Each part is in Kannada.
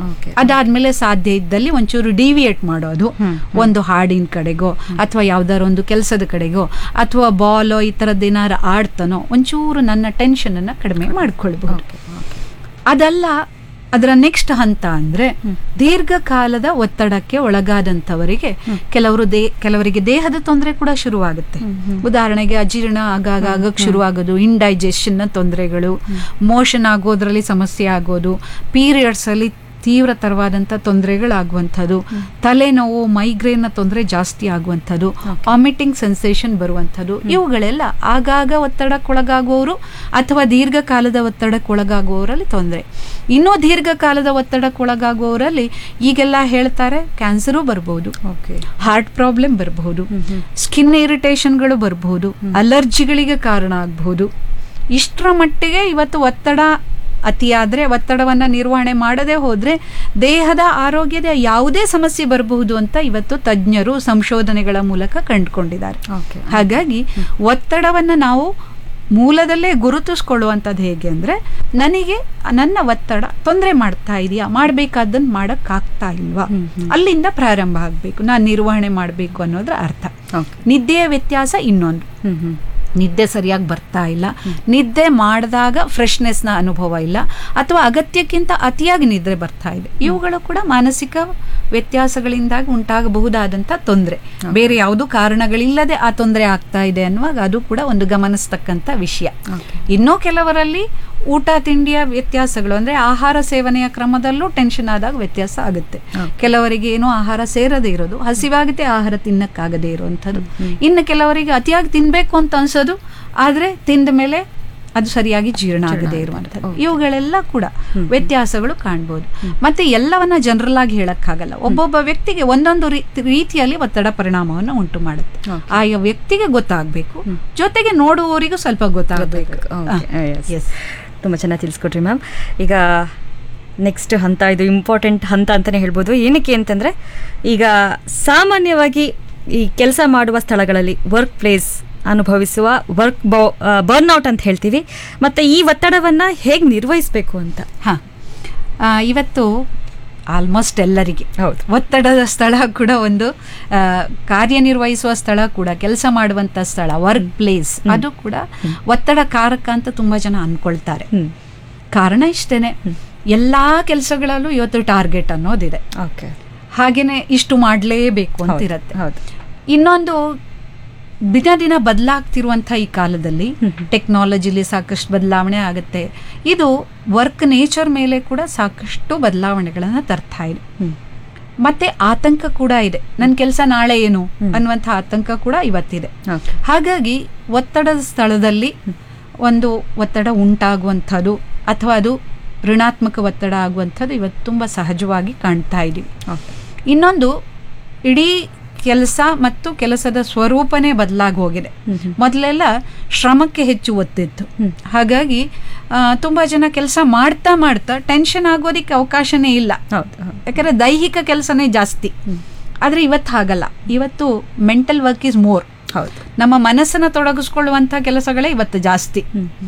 ಓಕೆ ಅದಾದ್ಮೇಲೆ ಸಾಧ್ಯ ಇದ್ದಲ್ಲಿ ಒಂಚೂರು ಡಿವಿಯೇಟ್ ಮಾಡೋದು ಒಂದು ಹಾಡಿನ ಕಡೆಗೋ ಅಥವಾ ಯಾವ್ದಾರ ಒಂದು ಕೆಲಸದ ಕಡೆಗೋ ಅಥವಾ ಬಾಲೋ ಈ ಥರದ್ದು ಏನಾರು ಆಡ್ತಾನೋ ಒಂಚೂರು ನನ್ನ ಟೆನ್ಷನ್ ಅನ್ನ ಕಡಿಮೆ ಮಾಡ್ಕೊಳ್ಬಹುದು ಅದಲ್ಲ ಅದರ ನೆಕ್ಸ್ಟ್ ಹಂತ ಅಂದ್ರೆ ದೀರ್ಘಕಾಲದ ಒತ್ತಡಕ್ಕೆ ಒಳಗಾದಂಥವರಿಗೆ ಕೆಲವರು ದೇ ಕೆಲವರಿಗೆ ದೇಹದ ತೊಂದರೆ ಕೂಡ ಶುರುವಾಗುತ್ತೆ ಉದಾಹರಣೆಗೆ ಅಜೀರ್ಣ ಆಗಾಗ ಆಗಕ್ಕೆ ಶುರುವಾಗೋದು ಇಂಡೈಜೆಷನ್ನ ತೊಂದರೆಗಳು ಮೋಷನ್ ಆಗೋದ್ರಲ್ಲಿ ಸಮಸ್ಯೆ ಆಗೋದು ಪೀರಿಯಡ್ಸ್ ಅಲ್ಲಿ ತೀವ್ರತರವಾದಂಥ ತೊಂದರೆಗಳಾಗುವಂಥದ್ದು ತಲೆನೋವು ಮೈಗ್ರೇನ್ನ ತೊಂದರೆ ಜಾಸ್ತಿ ಆಗುವಂಥದ್ದು ವಾಮಿಟಿಂಗ್ ಸೆನ್ಸೇಷನ್ ಬರುವಂಥದ್ದು ಇವುಗಳೆಲ್ಲ ಆಗಾಗ ಒತ್ತಡಕ್ಕೊಳಗಾಗುವವರು ಅಥವಾ ದೀರ್ಘಕಾಲದ ಒತ್ತಡಕ್ಕೊಳಗಾಗುವವರಲ್ಲಿ ತೊಂದರೆ ಇನ್ನೂ ದೀರ್ಘಕಾಲದ ಒತ್ತಡಕ್ಕೊಳಗಾಗುವವರಲ್ಲಿ ಈಗೆಲ್ಲ ಹೇಳ್ತಾರೆ ಕ್ಯಾನ್ಸರು ಬರ್ಬೋದು ಓಕೆ ಹಾರ್ಟ್ ಪ್ರಾಬ್ಲಮ್ ಬರಬಹುದು ಸ್ಕಿನ್ ಇರಿಟೇಷನ್ಗಳು ಬರಬಹುದು ಅಲರ್ಜಿಗಳಿಗೆ ಕಾರಣ ಆಗಬಹುದು ಇಷ್ಟರ ಮಟ್ಟಿಗೆ ಇವತ್ತು ಒತ್ತಡ ಅತಿಯಾದರೆ ಒತ್ತಡವನ್ನು ನಿರ್ವಹಣೆ ಮಾಡದೆ ಹೋದರೆ ದೇಹದ ಆರೋಗ್ಯದ ಯಾವುದೇ ಸಮಸ್ಯೆ ಬರಬಹುದು ಅಂತ ಇವತ್ತು ತಜ್ಞರು ಸಂಶೋಧನೆಗಳ ಮೂಲಕ ಕಂಡುಕೊಂಡಿದ್ದಾರೆ ಓಕೆ ಹಾಗಾಗಿ ಒತ್ತಡವನ್ನು ನಾವು ಮೂಲದಲ್ಲೇ ಗುರುತಿಸ್ಕೊಳ್ಳುವಂಥದ್ದು ಹೇಗೆ ಅಂದರೆ ನನಗೆ ನನ್ನ ಒತ್ತಡ ತೊಂದರೆ ಮಾಡ್ತಾ ಇದೆಯಾ ಮಾಡಬೇಕಾದ್ದನ್ನು ಮಾಡೋಕ್ಕಾಗ್ತಾ ಇಲ್ವಾ ಅಲ್ಲಿಂದ ಪ್ರಾರಂಭ ಆಗಬೇಕು ನಾನು ನಿರ್ವಹಣೆ ಮಾಡಬೇಕು ಅನ್ನೋದ್ರ ಅರ್ಥ ಓಕೆ ನಿದ್ದೆಯ ವ್ಯತ್ಯಾಸ ಇನ್ನೊಂದು ಹ್ಮ್ ಹ್ಮ್ ನಿದ್ದೆ ಸರಿಯಾಗಿ ಬರ್ತಾ ಇಲ್ಲ ನಿದ್ದೆ ಮಾಡಿದಾಗ ಫ್ರೆಶ್ನೆಸ್ನ ಅನುಭವ ಇಲ್ಲ ಅಥವಾ ಅಗತ್ಯಕ್ಕಿಂತ ಅತಿಯಾಗಿ ನಿದ್ರೆ ಬರ್ತಾ ಇದೆ ಇವುಗಳು ಕೂಡ ಮಾನಸಿಕ ವ್ಯತ್ಯಾಸಗಳಿಂದಾಗಿ ಉಂಟಾಗಬಹುದಾದಂಥ ತೊಂದರೆ ಬೇರೆ ಯಾವುದೂ ಕಾರಣಗಳಿಲ್ಲದೆ ಆ ತೊಂದರೆ ಆಗ್ತಾ ಇದೆ ಅನ್ನುವಾಗ ಅದು ಕೂಡ ಒಂದು ಗಮನಿಸ್ತಕ್ಕಂಥ ವಿಷಯ ಇನ್ನೂ ಕೆಲವರಲ್ಲಿ ಊಟ ತಿಂಡಿಯ ವ್ಯತ್ಯಾಸಗಳು ಅಂದ್ರೆ ಆಹಾರ ಸೇವನೆಯ ಕ್ರಮದಲ್ಲೂ ಟೆನ್ಷನ್ ಆದಾಗ ವ್ಯತ್ಯಾಸ ಆಗುತ್ತೆ ಕೆಲವರಿಗೆ ಏನೋ ಆಹಾರ ಸೇರದೇ ಇರೋದು ಹಸಿವಾಗದೆ ಆಹಾರ ತಿನ್ನಕ್ಕಾಗದೇ ಇರುವಂಥದ್ದು ಇನ್ನು ಕೆಲವರಿಗೆ ಅತಿಯಾಗಿ ತಿನ್ಬೇಕು ಅಂತ ಅನ್ಸೋದು ಆದ್ರೆ ತಿಂದ ಮೇಲೆ ಅದು ಸರಿಯಾಗಿ ಜೀರ್ಣ ಆಗದೆ ಇರುವಂಥದ್ದು ಇವುಗಳೆಲ್ಲ ಕೂಡ ವ್ಯತ್ಯಾಸಗಳು ಕಾಣ್ಬೋದು ಮತ್ತೆ ಎಲ್ಲವನ್ನ ಜನರಲ್ ಆಗಿ ಹೇಳಕ್ಕಾಗಲ್ಲ ಒಬ್ಬೊಬ್ಬ ವ್ಯಕ್ತಿಗೆ ಒಂದೊಂದು ರೀತಿ- ರೀತಿಯಲ್ಲಿ ಒತ್ತಡ ಪರಿಣಾಮವನ್ನು ಉಂಟು ಮಾಡುತ್ತೆ ಆಯಾ ವ್ಯಕ್ತಿಗೆ ಗೊತ್ತಾಗಬೇಕು ಜೊತೆಗೆ ನೋಡುವವರಿಗೂ ಸ್ವಲ್ಪ ಗೊತ್ತಾಗಬೇಕು ಎಸ್ ತುಂಬ ಚೆನ್ನಾಗಿ ತಿಳಿಸ್ಕೊಟ್ರಿ ಮ್ಯಾಮ್ ಈಗ ನೆಕ್ಸ್ಟ್ ಹಂತ ಇದು ಇಂಪಾರ್ಟೆಂಟ್ ಹಂತ ಅಂತಲೇ ಹೇಳ್ಬೋದು ಏನಕ್ಕೆ ಅಂತಂದರೆ ಈಗ ಸಾಮಾನ್ಯವಾಗಿ ಈ ಕೆಲಸ ಮಾಡುವ ಸ್ಥಳಗಳಲ್ಲಿ ವರ್ಕ್ ಪ್ಲೇಸ್ ಅನುಭವಿಸುವ ವರ್ಕ್ ಬೌ ಬರ್ನ್ಔಟ್ ಅಂತ ಹೇಳ್ತೀವಿ ಮತ್ತು ಈ ಒತ್ತಡವನ್ನು ಹೇಗೆ ನಿರ್ವಹಿಸಬೇಕು ಅಂತ ಹಾ ಆ, ಇವತ್ತು ಆಲ್ಮೋಸ್ಟ್ ಎಲ್ಲರಿಗೆ ಹೌದು ಒತ್ತಡದ ಸ್ಥಳ ಕೂಡ ಒಂದು ಆ, ಕಾರ್ಯನಿರ್ವಹಿಸುವ ಸ್ಥಳ ಕೂಡ ಕೆಲಸ ಮಾಡುವಂತ ಸ್ಥಳ ವರ್ಕ್ ಪ್ಲೇಸ್ ಅದು ಕೂಡ ಒತ್ತಡ ಕಾರಕ ಅಂತ ತುಂಬಾ ಜನ ಅನ್ಕೊಳ್ತಾರೆ ಹ್ಞೂ ಕಾರಣ ಇಷ್ಟೇನೆ ಎಲ್ಲಾ ಕೆಲಸಗಳಲ್ಲೂ ಇವತ್ತು ಟಾರ್ಗೆಟ್ ಅನ್ನೋದಿದೆ ಓಕೆ ಹಾಗೇನೆ ಇಷ್ಟು ಮಾಡಲೇಬೇಕು ಅಂತ ಹೌದು, ಇರತ್ತೆ ಹೌದು ಇನ್ನೊಂದು ದಿನ ದಿನ ಬದಲಾಗ್ತಿರುವಂಥ ಈ ಕಾಲದಲ್ಲಿ ಟೆಕ್ನಾಲಜಿಲಿ ಸಾಕಷ್ಟು ಬದಲಾವಣೆ ಆಗುತ್ತೆ ಇದು ವರ್ಕ್ ನೇಚರ್ ಮೇಲೆ ಕೂಡ ಸಾಕಷ್ಟು ಬದಲಾವಣೆಗಳನ್ನು ತರ್ತಾ ಇದೆ ಮತ್ತೆ ಆತಂಕ ಕೂಡ ಇದೆ ನನ್ನ ಕೆಲಸ ನಾಳೆ ಏನು ಅನ್ನುವಂಥ ಆತಂಕ ಕೂಡ ಇವತ್ತಿದೆ ಓಕೆ ಹಾಗಾಗಿ ಒತ್ತಡದ ಸ್ಥಳದಲ್ಲಿ ಒಂದು ಒತ್ತಡ ಉಂಟಾಗುವಂಥದ್ದು ಅಥವಾ ಅದು ಋಣಾತ್ಮಕ ಒತ್ತಡ ಆಗುವಂಥದ್ದು ಇವತ್ತು ತುಂಬ ಸಹಜವಾಗಿ ಕಾಣ್ತಾ ಇದ್ದೀವಿ ಓಕೆ ಇನ್ನೊಂದು ಇಡೀ ಕೆಲಸ ಮತ್ತು ಕೆಲಸದ ಸ್ವರೂಪನೇ ಬದಲಾಗಿ ಹೋಗಿದೆ ಮೊದಲೆಲ್ಲ ಶ್ರಮಕ್ಕೆ ಹೆಚ್ಚು ಒತ್ತಿತ್ತು ಹಾಗಾಗಿ ಆ, ತುಂಬಾ ಜನ ಕೆಲಸ ಮಾಡ್ತಾ ಮಾಡ್ತಾ ಟೆನ್ಷನ್ ಆಗೋದಕ್ಕೆ ಅವಕಾಶನೇ ಇಲ್ಲ ಹೌದು ಹೌದು ಯಾಕಂದ್ರೆ ದೈಹಿಕ ಕೆಲಸನೇ ಜಾಸ್ತಿ ಆದ್ರೆ ಇವತ್ತು ಹಾಗಲ್ಲ ಇವತ್ತು ಮೆಂಟಲ್ ವರ್ಕ್ ಇಸ್ ಮೋರ್ ಹೌದು ನಮ್ಮ ಮನಸ್ಸನ್ನ ತೊಡಗಿಸ್ಕೊಳ್ಳುವಂಥ ಕೆಲಸಗಳೇ ಇವತ್ತು ಜಾಸ್ತಿ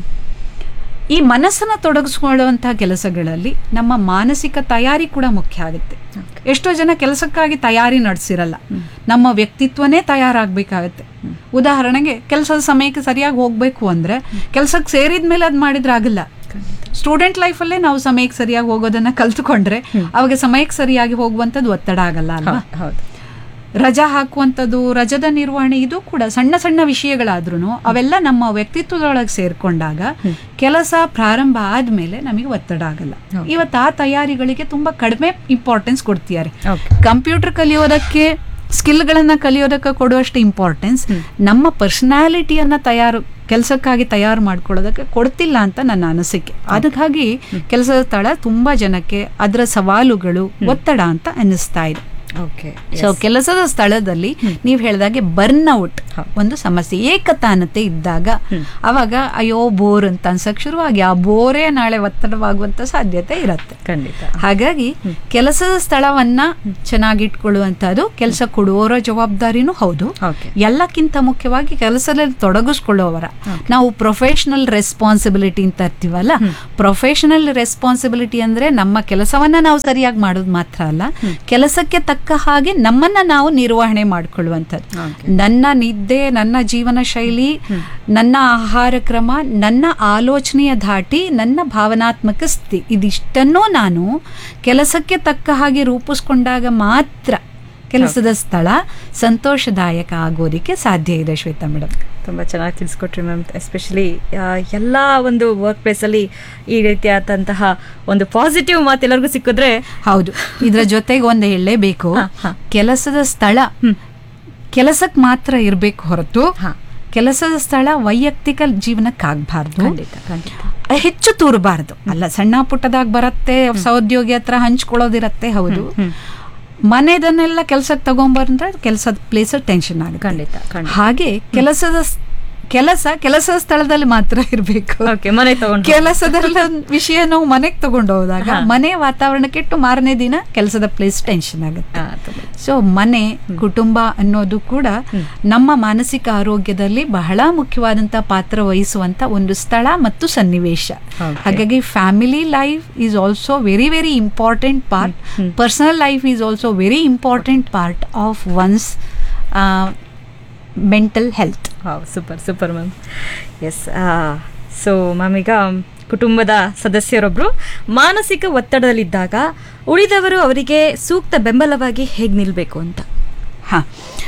ಈ ಮನಸ್ಸನ್ನ ತೊಡಗಿಸ್ಕೊಳ್ಳುವಂತಹ ಕೆಲಸಗಳಲ್ಲಿ ನಮ್ಮ ಮಾನಸಿಕ ತಯಾರಿ ಕೂಡ ಮುಖ್ಯ ಆಗುತ್ತೆ ಎಷ್ಟೋ ಜನ ಕೆಲಸಕ್ಕಾಗಿ ತಯಾರಿ ನಡೆಸಿರಲ್ಲ ನಮ್ಮ ವ್ಯಕ್ತಿತ್ವನೇ ತಯಾರಾಗಬೇಕಾಗತ್ತೆ ಉದಾಹರಣೆಗೆ ಕೆಲಸದ ಸಮಯಕ್ಕೆ ಸರಿಯಾಗಿ ಹೋಗ್ಬೇಕು ಅಂದ್ರೆ ಕೆಲಸಕ್ಕೆ ಸೇರಿದ ಮೇಲೆ ಅದು ಮಾಡಿದ್ರೆ ಆಗಲ್ಲ ಸ್ಟೂಡೆಂಟ್ ಲೈಫಲ್ಲೇ ನಾವು ಸಮಯಕ್ಕೆ ಸರಿಯಾಗಿ ಹೋಗೋದನ್ನ ಕಲ್ತ್ಕೊಂಡ್ರೆ ಅವಾಗ ಸಮಯಕ್ಕೆ ಸರಿಯಾಗಿ ಹೋಗುವಂಥದ್ದು ಒತ್ತಡ ಆಗಲ್ಲ ಅಲ್ವಾ ಹೌದು ಹೌದು ರಜಾ ಹಾಕುವಂಥದ್ದು ರಜದ ನಿರ್ವಹಣೆ ಇದು ಕೂಡ ಸಣ್ಣ ಸಣ್ಣ ವಿಷಯಗಳಾದ್ರೂ ಅವೆಲ್ಲ ನಮ್ಮ ವ್ಯಕ್ತಿತ್ವದೊಳಗೆ ಸೇರ್ಕೊಂಡಾಗ ಕೆಲಸ ಪ್ರಾರಂಭ ಆದ್ಮೇಲೆ ನಮಗೆ ಒತ್ತಡ ಆಗಲ್ಲ ಇವತ್ತು ಆ ತಯಾರಿಗಳಿಗೆ ತುಂಬಾ ಕಡಿಮೆ ಇಂಪಾರ್ಟೆನ್ಸ್ ಕೊಡ್ತಿದ್ದಾರೆ ಓಕೆ ಕಂಪ್ಯೂಟರ್ ಕಲಿಯೋದಕ್ಕೆ ಸ್ಕಿಲ್ಗಳನ್ನ ಕಲಿಯೋದಕ್ಕೆ ಕೊಡುವಷ್ಟು ಇಂಪಾರ್ಟೆನ್ಸ್ ನಮ್ಮ ಪರ್ಸನಾಲಿಟಿಯನ್ನ ತಯಾರು ಕೆಲಸಕ್ಕಾಗಿ ತಯಾರು ಮಾಡ್ಕೊಳ್ಳೋದಕ್ಕೆ ಕೊಡ್ತಿಲ್ಲ ಅಂತ ನನ್ನ ಅನಿಸಿಕೆ ಅದಕ್ಕಾಗಿ ಕೆಲಸದ ಸ್ಥಳ ತುಂಬಾ ಜನಕ್ಕೆ ಅದರ ಸವಾಲುಗಳು ಒತ್ತಡ ಅಂತ ಅನ್ನಿಸ್ತಾ ಇದೆ ಓಕೆ ಸೊ ಕೆಲಸದ ಸ್ಥಳದಲ್ಲಿ ನೀವು ಹೇಳಿದಾಗೆ ಬರ್ನ್ಔಟ್ ಒಂದು ಸಮಸ್ಯೆ ಏಕತಾನತೆ ಇದ್ದಾಗ ಅವಾಗ ಅಯ್ಯೋ ಬೋರ್ ಅಂತ ಅನ್ಸಕ್ ಶುರುವಾಗಿ ಆ ಬೋರೇ ನಾಳೆ ಒತ್ತಡವಾಗುವಂತ ಸಾಧ್ಯತೆ ಇರುತ್ತೆ ಖಂಡಿತ ಹಾಗಾಗಿ ಕೆಲಸದ ಸ್ಥಳವನ್ನ ಚೆನ್ನಾಗಿಟ್ಕೊಳ್ಳುವಂತದ್ದು ಕೆಲಸ ಕೊಡುವವರ ಜವಾಬ್ದಾರಿನೂ ಹೌದು ಓಕೆ ಎಲ್ಲಕ್ಕಿಂತ ಮುಖ್ಯವಾಗಿ ಕೆಲಸದಲ್ಲಿ ತೊಡಗಿಸ್ಕೊಳ್ಳುವವರ ನಾವು ಪ್ರೊಫೆಷನಲ್ ರೆಸ್ಪಾನ್ಸಿಬಿಲಿಟಿ ಅಂತ ಇರ್ತೀವಲ್ಲ ಪ್ರೊಫೆಷನಲ್ ರೆಸ್ಪಾನ್ಸಿಬಿಲಿಟಿ ಅಂದ್ರೆ ನಮ್ಮ ಕೆಲಸವನ್ನ ನಾವು ಸರಿಯಾಗಿ ಮಾಡೋದು ಮಾತ್ರ ಅಲ್ಲ ಕೆಲಸಕ್ಕೆ ತಕ್ಕ ಹಾಗೆ ನಮ್ಮನ್ನ ನಾವು ನಿರ್ವಹಣೆ ಮಾಡ್ಕೊಳ್ಳುವಂಥದ್ದು Okay. ನನ್ನ ನಿದ್ದೆ ನನ್ನ ಜೀವನ ಶೈಲಿ ನನ್ನ ಆಹಾರ ಕ್ರಮ ನನ್ನ ಆಲೋಚನೆಯ ಧಾಟಿ ನನ್ನ ಭಾವನಾತ್ಮಕ ಸ್ಥಿತಿ ಇದಿಷ್ಟನ್ನೂ ನಾನು ಕೆಲಸಕ್ಕೆ ತಕ್ಕ ಹಾಗೆ ರೂಪಿಸ್ಕೊಂಡಾಗ ಮಾತ್ರ ಕೆಲಸದ ಸ್ಥಳ ಸಂತೋಷದಾಯಕ ಆಗೋದಕ್ಕೆ ಸಾಧ್ಯ ಇದೆ ಶ್ವೇತಾ ಮೇಡಮ್ ತುಂಬ ಚೆನ್ನಾಗಿ ತಿಳಿಸ್ಕೊಟ್ರಿ ಮ್ಯಾಮ್ ಎಸ್ಪೆಷಲಿ ಎಲ್ಲ ಒಂದು ವರ್ಕ್ ಪ್ಲೇಸಲ್ಲಿ ಈ ರೀತಿಯಾದಂತಹ ಒಂದು ಪಾಸಿಟಿವ್ ಮಾತು ಎಲ್ಲರಿಗೂ ಸಿಕ್ಕಿದ್ರೆ ಹೌದು ಇದ್ರ ಜೊತೆಗೆ ಒಂದು ಹೇಳಲೇಬೇಕು ಹಾ, ಹಾ. ಕೆಲಸದ ಸ್ಥಳ ಕೆಲಸಕ್ಕೆ ಮಾತ್ರ ಇರಬೇಕು ಹೊರತು ಹಾ. ಕೆಲಸದ ಸ್ಥಳ ವೈಯಕ್ತಿಕ ಜೀವನಕ್ಕಾಗಬಾರ್ದು ಖಂಡಿತ ಖಂಡಿತ ಹೆಚ್ಚು ತೂರಬಾರ್ದು ಅಲ್ಲ ಸಣ್ಣ ಪುಟ್ಟದಾಗ ಬರುತ್ತೆ ಸಹೋದ್ಯೋಗಿ ಹತ್ರ ಹಂಚ್ಕೊಳ್ಳೋದಿರತ್ತೆ ಹೌದು ಮನೆದನ್ನೆಲ್ಲ ಕೆಲ್ಸಕ್ಕೆ ತಗೊಂಬಂದ್ರೆ ಕೆಲಸದ ಪ್ಲೇಸ್ ಟೆನ್ಷನ್ ಆಗುತ್ತೆ ಖಂಡಿತ ಖಂಡಿತ ಹಾಗೆ ಕೆಲಸದ ಸ್- ಕೆಲಸ ಕೆಲಸದ ಸ್ಥಳದಲ್ಲಿ ಮಾತ್ರ ಇರಬೇಕು ಓಕೆ ಮನೆ ತಗೊಂಡು ಕೆಲಸದ ವಿಷಯ ನಾವು ಮನೆಗೆ ತಗೊಂಡು ಹೋದಾಗ ಮನೆ ವಾತಾವರಣ ಕೆಟ್ಟು ಮಾರನೇ ದಿನ ಕೆಲಸದ ಪ್ಲೇಸ್ ಟೆನ್ಷನ್ ಆಗುತ್ತೆ ಹಾ, ತುಂಬ- ಸೊ ಮನೆ ಕುಟುಂಬ ಅನ್ನೋದು ಕೂಡ ನಮ್ಮ ಮಾನಸಿಕ ಆರೋಗ್ಯದಲ್ಲಿ ಬಹಳ ಮುಖ್ಯವಾದಂತ ಪಾತ್ರ ವಹಿಸುವಂತ ಒಂದು ಸ್ಥಳ ಮತ್ತು ಸನ್ನಿವೇಶ Okay. ಹಾಗಾಗಿ family life is also very very important part personal life is also very important part of one's mental health wow super super ma'am yes so ma'am ಈಗ ಕುಟುಂಬದ ಸದಸ್ಯರೊಬ್ಬರು ಮಾನಸಿಕ ಒತ್ತಡದಲ್ಲಿದ್ದಾಗ ಉಳಿದವರು ಅವರಿಗೆ ಸೂಕ್ತ ಬೆಂಬಲವಾಗಿ ಹೇಗೆ ನಿಲ್ಲಬೇಕು ಅಂತ ಹಾಂ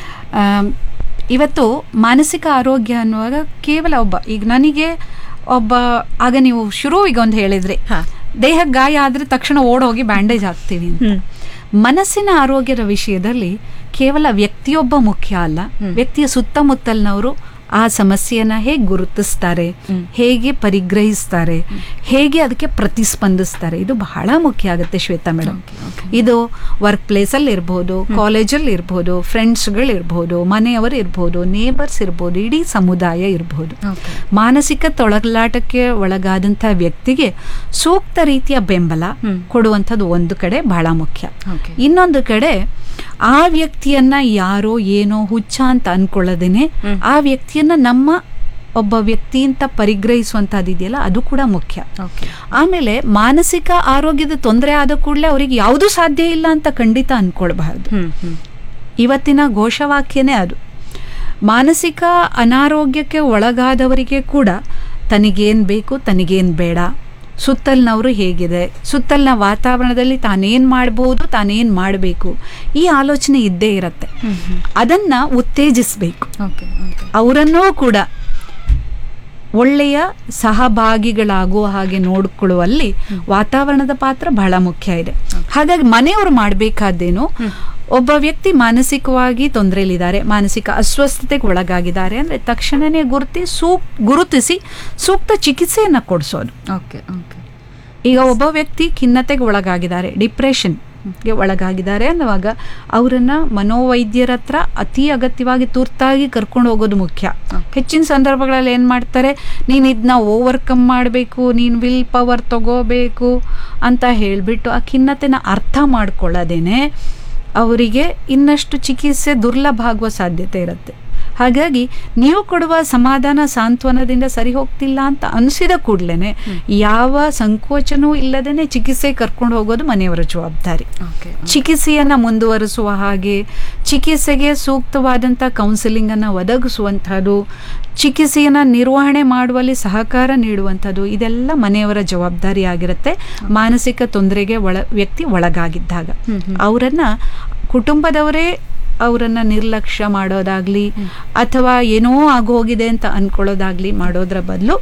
ಇವತ್ತು ಮಾನಸಿಕ ಆರೋಗ್ಯ ಅನ್ನುವಾಗ ಕೇವಲ ಒಬ್ಬ ಈಗ ನನಗೆ ಒಬ್ಬ ಆಗ ನೀವು ಶುರು ಈಗ ಒಂದು ಹೇಳಿದ್ರಿ ಹಾ. ದೇಹಕ್ಕೆ ಗಾಯ ಆದರೆ ತಕ್ಷಣ ಓಡೋಗಿ ಬ್ಯಾಂಡೇಜ್ ಹಾಕ್ತೀವಿ ಅಂತ ಹ್ಮ್. ಮನಸ್ಸಿನ ಆರೋಗ್ಯದ ವಿಷಯದಲ್ಲಿ ಕೇವಲ ವ್ಯಕ್ತಿಯೊಬ್ಬ ಮುಖ್ಯ ಅಲ್ಲ ವ್ಯಕ್ತಿಯ ಸುತ್ತಮುತ್ತಲಿನವರು ಆ ಸಮಸ್ಯೆಯನ್ನ ಹೇಗೆ ಗುರುತಿಸ್ತಾರೆ ಹೇಗೆ ಪರಿಗ್ರಹಿಸ್ತಾರೆ ಹೇಗೆ ಅದಕ್ಕೆ ಪ್ರತಿಸ್ಪಂದಿಸ್ತಾರೆ ಇದು ಬಹಳ ಮುಖ್ಯ ಆಗುತ್ತೆ ಶ್ವೇತಾ ಮೇಡಮ್ ಇದು ವರ್ಕ್ ಪ್ಲೇಸಲ್ಲಿ ಇರ್ಬೋದು ಕಾಲೇಜಲ್ಲಿ ಇರ್ಬೋದು ಫ್ರೆಂಡ್ಸ್ಗಳು ಇರ್ಬೋದು ಮನೆಯವರು ಇರ್ಬೋದು ನೇಬರ್ಸ್ ಇರ್ಬೋದು ಇಡೀ ಸಮುದಾಯ ಇರ್ಬೋದು ಮಾನಸಿಕ ತೊಳಲಾಟಕ್ಕೆ ಒಳಗಾದಂಥ ವ್ಯಕ್ತಿಗೆ ಸೂಕ್ತ ರೀತಿಯ ಬೆಂಬಲ ಕೊಡುವಂಥದ್ದು ಒಂದು ಕಡೆ ಬಹಳ ಮುಖ್ಯ Okay. ಇನ್ನೊಂದು ಕಡೆ ಆ ವ್ಯಕ್ತಿಯನ್ನ ಯಾರೋ ಏನೋ ಹುಚ್ಚ ಅಂತ ಅನ್ಕೊಳ್ಳದೇನೆ ಆ ವ್ಯಕ್ತಿಯನ್ನ ನಮ್ಮ ಒಬ್ಬ ವ್ಯಕ್ತಿ ಅಂತ ಪರಿಗ್ರಹಿಸುವಂತಹದ್ದು ಇದೆಯಲ್ಲ ಅದು ಕೂಡ ಮುಖ್ಯ ಓಕೆ ಆಮೇಲೆ ಮಾನಸಿಕ ಆರೋಗ್ಯದ ತೊಂದರೆ ಆದ ಕೂಡಲೇ ಅವರಿಗೆ ಯಾವುದೂ ಸಾಧ್ಯ ಇಲ್ಲ ಅಂತ ಖಂಡಿತ ಅನ್ಕೊಳ್ಬಾರ್ದು ಹ್ಮ್ ಹ್ಮ್ ಇವತ್ತಿನ ಘೋಷವಾಕ್ಯನೇ ಅದು ಮಾನಸಿಕ ಅನಾರೋಗ್ಯಕ್ಕೆ ಒಳಗಾದವರಿಗೆ ಕೂಡ ತನಗೇನು ಬೇಕು ತನಗೇನು ಬೇಡ ಸುತ್ತಲಿನವರು ಹೇಗಿದೆ ಸುತ್ತಲಿನ ವಾತಾವರಣದಲ್ಲಿ ತಾನೇನು ಮಾಡ್ಬೋದು ತಾನೇನು ಮಾಡಬೇಕು ಈ ಆಲೋಚನೆ ಇದ್ದೇ ಇರತ್ತೆ ಅದನ್ನು ಉತ್ತೇಜಿಸಬೇಕು ಓಕೆ ಓಕೆ ಅವರನ್ನೂ ಕೂಡ ಒಳ್ಳೆಯ ಸಹಭಾಗಿಗಳಾಗುವ ಹಾಗೆ ನೋಡಿಕೊಳ್ಳುವಲ್ಲಿ ವಾತಾವರಣದ ಪಾತ್ರ ಬಹಳ ಮುಖ್ಯ ಇದೆ ಹಾಗಾಗಿ ಮನೆಯವರು ಮಾಡಬೇಕಾದ್ದೇನು ಒಬ್ಬ ವ್ಯಕ್ತಿ ಮಾನಸಿಕವಾಗಿ ತೊಂದರೆಯಲ್ಲಿದ್ದಾರೆ ಮಾನಸಿಕ ಅಸ್ವಸ್ಥತೆಗೆ ಒಳಗಾಗಿದ್ದಾರೆ ಅಂದರೆ ತಕ್ಷಣನೇ ಗುರುತಿ ಸೂಕ್ ಗುರುತಿಸಿ ಸೂಕ್ತ ಚಿಕಿತ್ಸೆಯನ್ನು ಕೊಡಿಸೋದು ಓಕೆ ಓಕೆ ಈಗ ಒಬ್ಬ ವ್ಯಕ್ತಿ ಖಿನ್ನತೆಗೆ ಒಳಗಾಗಿದ್ದಾರೆ ಡಿಪ್ರೆಷನ್ಗೆ ಒಳಗಾಗಿದ್ದಾರೆ ಅನ್ನುವಾಗ ಅವರನ್ನ ಮನೋವೈದ್ಯರ ಹತ್ರ ಅತಿ ಅಗತ್ಯವಾಗಿ ತುರ್ತಾಗಿ ಕರ್ಕೊಂಡು ಹೋಗೋದು ಮುಖ್ಯ ಹೆಚ್ಚಿನ ಸಂದರ್ಭಗಳಲ್ಲಿ ಏನು ಮಾಡ್ತಾರೆ ನೀನು ಇದನ್ನ ಓವರ್ಕಮ್ ಮಾಡಬೇಕು ನೀನು ವಿಲ್ ಪವರ್ ತಗೋಬೇಕು ಅಂತ ಹೇಳಿಬಿಟ್ಟು ಆ ಖಿನ್ನತೆನ ಅರ್ಥ ಮಾಡ್ಕೊಳ್ಳೋದೇನೆ ಅವರಿಗೆ ಇನ್ನಷ್ಟು ಚಿಕಿತ್ಸೆ ದುರ್ಲಭ ಆಗುವ ಸಾಧ್ಯತೆ ಇರುತ್ತೆ ಹಾಗಾಗಿ ನೀವು ಕೊಡುವ ಸಮಾಧಾನ ಸಾಂತ್ವನದಿಂದ ಸರಿ ಹೋಗ್ತಿಲ್ಲ ಅಂತ ಅನಿಸಿದ ಕೂಡಲೇ ಯಾವ ಸಂಕೋಚನೂ ಇಲ್ಲದೇನೆ ಚಿಕಿತ್ಸೆ ಕರ್ಕೊಂಡು ಹೋಗೋದು ಮನೆಯವರ ಜವಾಬ್ದಾರಿ ಓಕೆ ಚಿಕಿತ್ಸೆಯನ್ನು ಮುಂದುವರಿಸುವ ಹಾಗೆ ಚಿಕಿತ್ಸೆಗೆ ಸೂಕ್ತವಾದಂಥ ಕೌನ್ಸಿಲಿಂಗನ್ನು ಒದಗಿಸುವಂಥದ್ದು ಚಿಕಿತ್ಸೆಯನ್ನು ನಿರ್ವಹಣೆ ಮಾಡುವಲ್ಲಿ ಸಹಕಾರ ನೀಡುವಂಥದ್ದು ಇದೆಲ್ಲ ಮನೆಯವರ ಜವಾಬ್ದಾರಿ ಆಗಿರುತ್ತೆ ಮಾನಸಿಕ ತೊಂದರೆಗೆ ಒಳ ವ್ಯಕ್ತಿ ಒಳಗಾಗಿದ್ದಾಗ ಅವರನ್ನ ಕುಟುಂಬದವರೇ ಅವರನ್ನ ನಿರ್ಲಕ್ಷ್ಯ ಮಾಡೋದಾಗ್ಲಿ ಅಥವಾ ಏನೋ ಆಗೋಗಿದೆ ಅಂತ ಅನ್ಕೊಳ್ಳೋದಾಗ್ಲಿ ಮಾಡೋದ್ರ ಬದಲು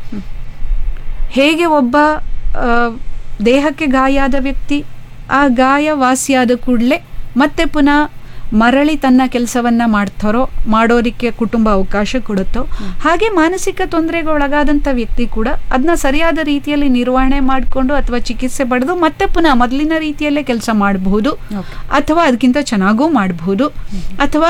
ಹೇಗೆ ಒಬ್ಬ ಆ, ದೇಹಕ್ಕೆ ಗಾಯ ಆದ ವ್ಯಕ್ತಿ ಆ ಗಾಯ ವಾಸಿಯಾದ ಕೂಡಲೇ ಮತ್ತೆ ಪುನಃ ಮರಳಿ ತನ್ನ ಕೆಲಸವನ್ನ ಮಾಡ್ತಾರೋ ಮಾಡೋದಕ್ಕೆ ಕುಟುಂಬ ಅವಕಾಶ ಕೊಡುತ್ತೋ ಹಾಗೆ ಮಾನಸಿಕ ತೊಂದರೆಗೆ ಒಳಗಾದಂಥ ವ್ಯಕ್ತಿ ಕೂಡ ಅದನ್ನ ಸರಿಯಾದ ರೀತಿಯಲ್ಲಿ ನಿರ್ವಹಣೆ ಮಾಡಿಕೊಂಡು ಅಥವಾ ಚಿಕಿತ್ಸೆ ಪಡೆದು ಮತ್ತೆ ಪುನಃ ಮೊದಲಿನ ರೀತಿಯಲ್ಲೇ ಕೆಲಸ ಮಾಡಬಹುದು Okay. ಅಥವಾ ಅದಕ್ಕಿಂತ ಚೆನ್ನಾಗೂ ಮಾಡಬಹುದು ಅಥವಾ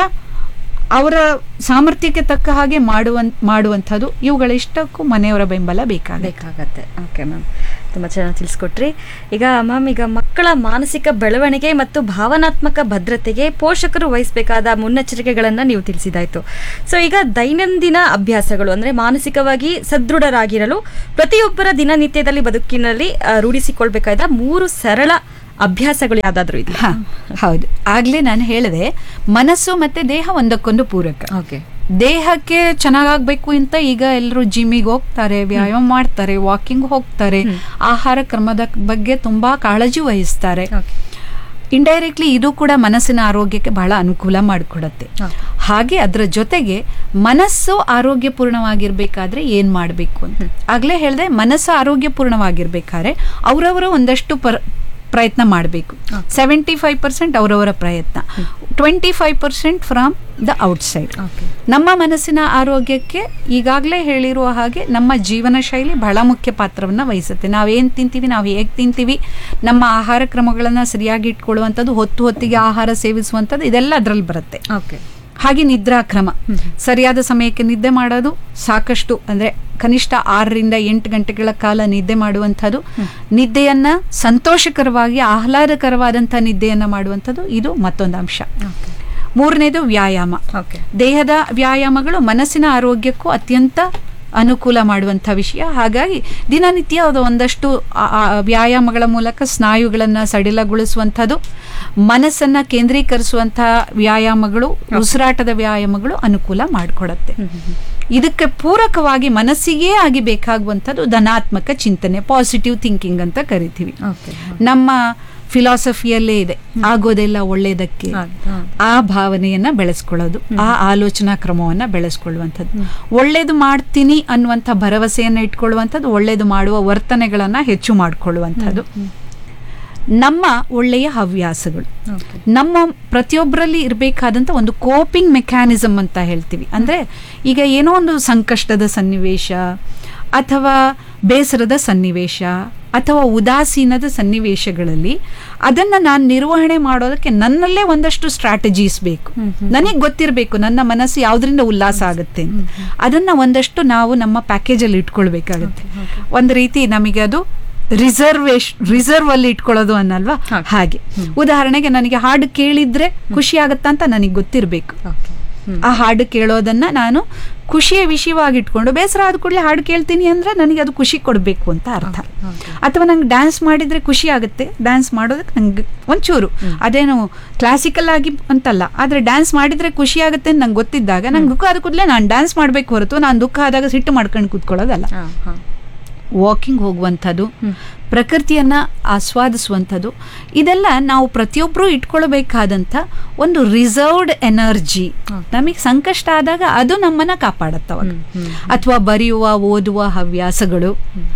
ಅವರ ಸಾಮರ್ಥ್ಯಕ್ಕೆ ತಕ್ಕ ಹಾಗೆ ಮಾಡುವನ್ ಮಾಡುವಂಥದ್ದು ಇವುಗಳಿಷ್ಟಕ್ಕೂ ಮನೆಯವರ ಬೆಂಬಲ ಬೇಕಾಗಬೇಕು ಬೇಕಾಗತ್ತೆ ಓಕೆ ಮ್ಯಾಮ್ ತುಂಬ ಚೆನ್ನಾಗಿ ತಿಳಿಸ್ಕೊಟ್ರಿ ಈಗ ಮ್ಯಾಮ್ ಈಗ ಮಕ್ಕಳ ಮಾನಸಿಕ ಬೆಳವಣಿಗೆ ಮತ್ತು ಭಾವನಾತ್ಮಕ ಭದ್ರತೆಗೆ ಪೋಷಕರು ವಹಿಸಬೇಕಾದ ಮುನ್ನೆಚ್ಚರಿಕೆಗಳನ್ನು ನೀವು ತಿಳಿಸಿದಾಯ್ತು ಸೊ ಈಗ ದೈನಂದಿನ ಅಭ್ಯಾಸಗಳು ಅಂದರೆ ಮಾನಸಿಕವಾಗಿ ಸದೃಢರಾಗಿರಲು ಪ್ರತಿಯೊಬ್ಬರ ದಿನನಿತ್ಯದಲ್ಲಿ ಬದುಕಿನಲ್ಲಿ ಆ, ರೂಢಿಸಿಕೊಳ್ಬೇಕಾದ ಮೂರು ಸರಳ ಅಭ್ಯಾಸಗಳು ಯಾವ್ದಾದ್ರು ಇದೆ ಹಾ ಹೌದು ಆಗ್ಲೇ ನಾನು ಹೇಳಿದೆ ಮನಸ್ಸು ಮತ್ತೆ ದೇಹ ಒಂದಕ್ಕೊಂದು ಪೂರಕ ಓಕೆ ದೇಹಕ್ಕೆ ಚೆನ್ನಾಗಾಗ್ಬೇಕು ಅಂತ ಈಗ ಎಲ್ಲರೂ ಜಿಮ್ಮಿಗೆ ಹೋಗ್ತಾರೆ ವ್ಯಾಯಾಮ ಮಾಡ್ತಾರೆ ವಾಕಿಂಗ್ ಹೋಗ್ತಾರೆ ಆಹಾರ ಕ್ರಮದ ಬಗ್ಗೆ ತುಂಬಾ ಕಾಳಜಿ ವಹಿಸ್ತಾರೆ ಓಕೆ ಇಂಡೈರೆಕ್ಟ್ಲಿ ಇದು ಕೂಡ ಮನಸ್ಸಿನ ಆರೋಗ್ಯಕ್ಕೆ ಬಹಳ ಅನುಕೂಲ ಮಾಡಿಕೊಡತ್ತೆ Okay. ಹಾಗೆ ಅದರ ಜೊತೆಗೆ ಮನಸ್ಸು ಆರೋಗ್ಯಪೂರ್ಣವಾಗಿರ್ಬೇಕಾದ್ರೆ ಏನ್ ಮಾಡಬೇಕು ಅಂತ ಆಗ್ಲೇ ಹೇಳಿದೆ ಮನಸ್ಸು ಆರೋಗ್ಯಪೂರ್ಣವಾಗಿರ್ಬೇಕಾದ್ರೆ ಅವರವರ ಒಂದಷ್ಟು ಪರ್ ಪ್ರಯತ್ನ ಮಾಡಬೇಕು ಸೆವೆಂಟಿ ಫೈವ್ ಪರ್ಸೆಂಟ್ ಅವರವರ ಪ್ರಯತ್ನ twenty five percent from the outside okay ನಮ್ಮ ಮನಸ್ಸಿನ ಆರೋಗ್ಯಕ್ಕೆ ಈಗಾಗಲೇ ಹೇಳಿರುವ ಹಾಗೆ ನಮ್ಮ ಜೀವನ ಶೈಲಿ ಬಹಳ ಮುಖ್ಯ ಪಾತ್ರವನ್ನು ವಹಿಸುತ್ತೆ ನಾವೇನು ತಿಂತೀವಿ ನಾವು ಹೇಗೆ ತಿಂತೀವಿ ನಮ್ಮ ಆಹಾರ ಕ್ರಮಗಳನ್ನು ಸರಿಯಾಗಿ ಇಟ್ಕೊಳ್ಳುವಂಥದ್ದು ಹೊತ್ತು ಹೊತ್ತಿಗೆ ಆಹಾರ ಸೇವಿಸುವಂಥದ್ದು ಇದೆಲ್ಲ ಅದರಲ್ಲಿ ಬರುತ್ತೆ ಓಕೆ ಹಾಗೆ ನಿದ್ರಾ ಕ್ರಮ ಸರಿಯಾದ ಸಮಯಕ್ಕೆ ನಿದ್ದೆ ಮಾಡೋದು ಸಾಕಷ್ಟು ಅಂದರೆ ಕನಿಷ್ಠ ಆರರಿಂದ ಎಂಟು ಗಂಟೆಗಳ ಕಾಲ ನಿದ್ದೆ ಮಾಡುವಂಥದ್ದು ನಿದ್ದೆಯನ್ನ ಸಂತೋಷಕರವಾಗಿ ಆಹ್ಲಾದಕರವಾದಂಥ ನಿದ್ದೆಯನ್ನ ಮಾಡುವಂಥದ್ದು ಇದು ಮತ್ತೊಂದು ಅಂಶ ಓಕೆ ಮೂರನೇದು ವ್ಯಾಯಾಮ ಓಕೆ ದೇಹದ ವ್ಯಾಯಾಮಗಳು ಮನಸ್ಸಿನ ಆರೋಗ್ಯಕ್ಕೂ ಅತ್ಯಂತ ಅನುಕೂಲ ಮಾಡುವಂಥ ವಿಷಯ ಹಾಗಾಗಿ ದಿನನಿತ್ಯ ಅದು ಒಂದಷ್ಟು ಆ- ಆ ವ್ಯಾಯಾಮಗಳ ಮೂಲಕ ಸ್ನಾಯುಗಳನ್ನು ಸಡಿಲಗೊಳಿಸುವಂಥದ್ದು ಮನಸ್ಸನ್ನು ಕೇಂದ್ರೀಕರಿಸುವಂಥ ವ್ಯಾಯಾಮಗಳು ಉಸಿರಾಟದ ವ್ಯಾಯಾಮಗಳು ಅನುಕೂಲ ಮಾಡಿಕೊಡತ್ತೆ ಇದಕ್ಕೆ ಪೂರಕವಾಗಿ ಮನಸ್ಸಿಗೇ ಆಗಿ ಬೇಕಾಗುವಂಥದ್ದು ಧನಾತ್ಮಕ ಚಿಂತನೆ ಪಾಸಿಟಿವ್ ಥಿಂಕಿಂಗ್ ಅಂತ ಕರಿತೀವಿ ಓಕೆ ನಮ್ಮ ಫಿಲಾಸಫಿಯಲ್ಲೇ ಇದೆ ಆಗೋದೆಲ್ಲ ಒಳ್ಳೆಯದಕ್ಕೆ ಹೌದು, ಹೌದು. ಆ ಭಾವನೆಯನ್ನ ಬೆಳೆಸ್ಕೊಳ್ಳೋದು ಆ ಆಲೋಚನಾ ಕ್ರಮವನ್ನ ಬೆಳೆಸ್ಕೊಳ್ಳುವಂಥದ್ದು ಒಳ್ಳೇದು ಮಾಡ್ತೀನಿ ಅನ್ನುವಂಥ ಭರವಸೆಯನ್ನ ಇಟ್ಕೊಳ್ಳುವಂಥದ್ದು ಒಳ್ಳೇದು ಮಾಡುವ ವರ್ತನೆಗಳನ್ನ ಹೆಚ್ಚು ಮಾಡಿಕೊಳ್ಳುವಂಥದ್ದು ನಮ್ಮ ಒಳ್ಳೆಯ ಹವ್ಯಾಸಗಳು ಓಕೆ ನಮ್ಮ ಪ್ರತಿಯೊಬ್ಬರಲ್ಲಿ ಇರಬೇಕಾದಂಥ ಒಂದು ಕೋಪಿಂಗ್ ಮೆಕ್ಯಾನಿಸಮ್ ಅಂತ ಹೇಳ್ತೀವಿ ಅಂದರೆ ಈಗ ಏನೋ ಒಂದು ಸಂಕಷ್ಟದ ಸನ್ನಿವೇಶ ಅಥವಾ ಬೇಸರದ ಸನ್ನಿವೇಶ ಅಥವಾ ಉದಾಸೀನದ ಸನ್ನಿವೇಶಗಳಲ್ಲಿ ಅದನ್ನು ನಾನು ನಿರ್ವಹಣೆ ಮಾಡೋದಕ್ಕೆ ನನ್ನಲ್ಲೇ ಒಂದಷ್ಟು ಸ್ಟ್ರಾಟಜೀಸ್ ಬೇಕು ನನಗೆ ಗೊತ್ತಿರಬೇಕು ನನ್ನ ಮನಸ್ಸು ಯಾವುದರಿಂದ ಉಲ್ಲಾಸ ಆಗುತ್ತೆ ಅಂತ ಅದನ್ನು ಒಂದಷ್ಟು ನಾವು ನಮ್ಮ ಪ್ಯಾಕೇಜಲ್ಲಿ ಇಟ್ಕೊಳ್ಬೇಕಾಗುತ್ತೆ ಒಂದು ರೀತಿ ನಮಗೆ ಅದು ರಿಸರ್ವೇಶ್ ರಿಸರ್ವ್ ಅಲ್ಲಿ ಇಟ್ಕೊಳ್ಳೋದು ಅನ್ನಲ್ವಾ ಹಾಗೆ. ಹಾಗೆ ಉದಾಹರಣೆಗೆ ನನಗೆ ಹಾಡು ಕೇಳಿದ್ರೆ ಖುಷಿ ಆಗತ್ತಾ ಅಂತ ನನಗೆ ಗೊತ್ತಿರಬೇಕು ಓಕೆ ಆ ಹಾಡು ಕೇಳೋದನ್ನ ನಾನು ಖುಷಿಯ ವಿಷಯವಾಗಿ ಇಟ್ಕೊಂಡು ಬೇಸರ ಆದ ಕೂಡಲೇ ಹಾಡು ಕೇಳ್ತೀನಿ ಅಂದ್ರೆ ನನಗೆ ಅದು ಖುಷಿ ಕೊಡಬೇಕು ಅಂತ ಅರ್ಥ ಓಕೆ ಅಥವಾ ನಂಗೆ ಡ್ಯಾನ್ಸ್ ಮಾಡಿದ್ರೆ ಖುಷಿ ಆಗುತ್ತೆ ಡ್ಯಾನ್ಸ್ ಮಾಡೋದಕ್ಕೆ ನಂಗೆ ಒಂಚೂರು ಅದೇನು ಕ್ಲಾಸಿಕಲ್ ಆಗಿ ಅಂತಲ್ಲ ಆದ್ರೆ ಡ್ಯಾನ್ಸ್ ಮಾಡಿದ್ರೆ ಖುಷಿ ಆಗುತ್ತೆ ಅಂತ ನಂಗೆ ಗೊತ್ತಿದ್ದಾಗ ನಂಗೆ ದುಃಖ ಆದ ಕೂಡಲೇ ನಾನು ಡ್ಯಾನ್ಸ್ ಮಾಡಬೇಕು ಹೊರತು ನಾನು ದುಃಖ ಆದಾಗ ಸಿಟ್ಟು ಮಾಡ್ಕೊಂಡು ಕೂತ್ಕೊಳ್ಳೋದಲ್ಲ ಹಾಂ ಹಾಂ ವಾಕಿಂಗ್ ಹೋಗುವಂಥದ್ದು ಪ್ರಕೃತಿಯನ್ನ ಆಸ್ವಾದಿಸುವಂಥದ್ದು ಇದೆಲ್ಲ ನಾವು ಪ್ರತಿಯೊಬ್ಬರೂ ಇಟ್ಕೊಳ್ಬೇಕಾದಂಥ ಒಂದು ರಿಸರ್ವ್ಡ್ ಎನರ್ಜಿ ನಮಗೆ ಸಂಕಷ್ಟ ಆದಾಗ ಅದು ನಮ್ಮನ್ನ ಕಾಪಾಡತ್ತವಾಗ ಅಥವಾ ಬರೆಯುವ ಓದುವ ಹವ್ಯಾಸಗಳು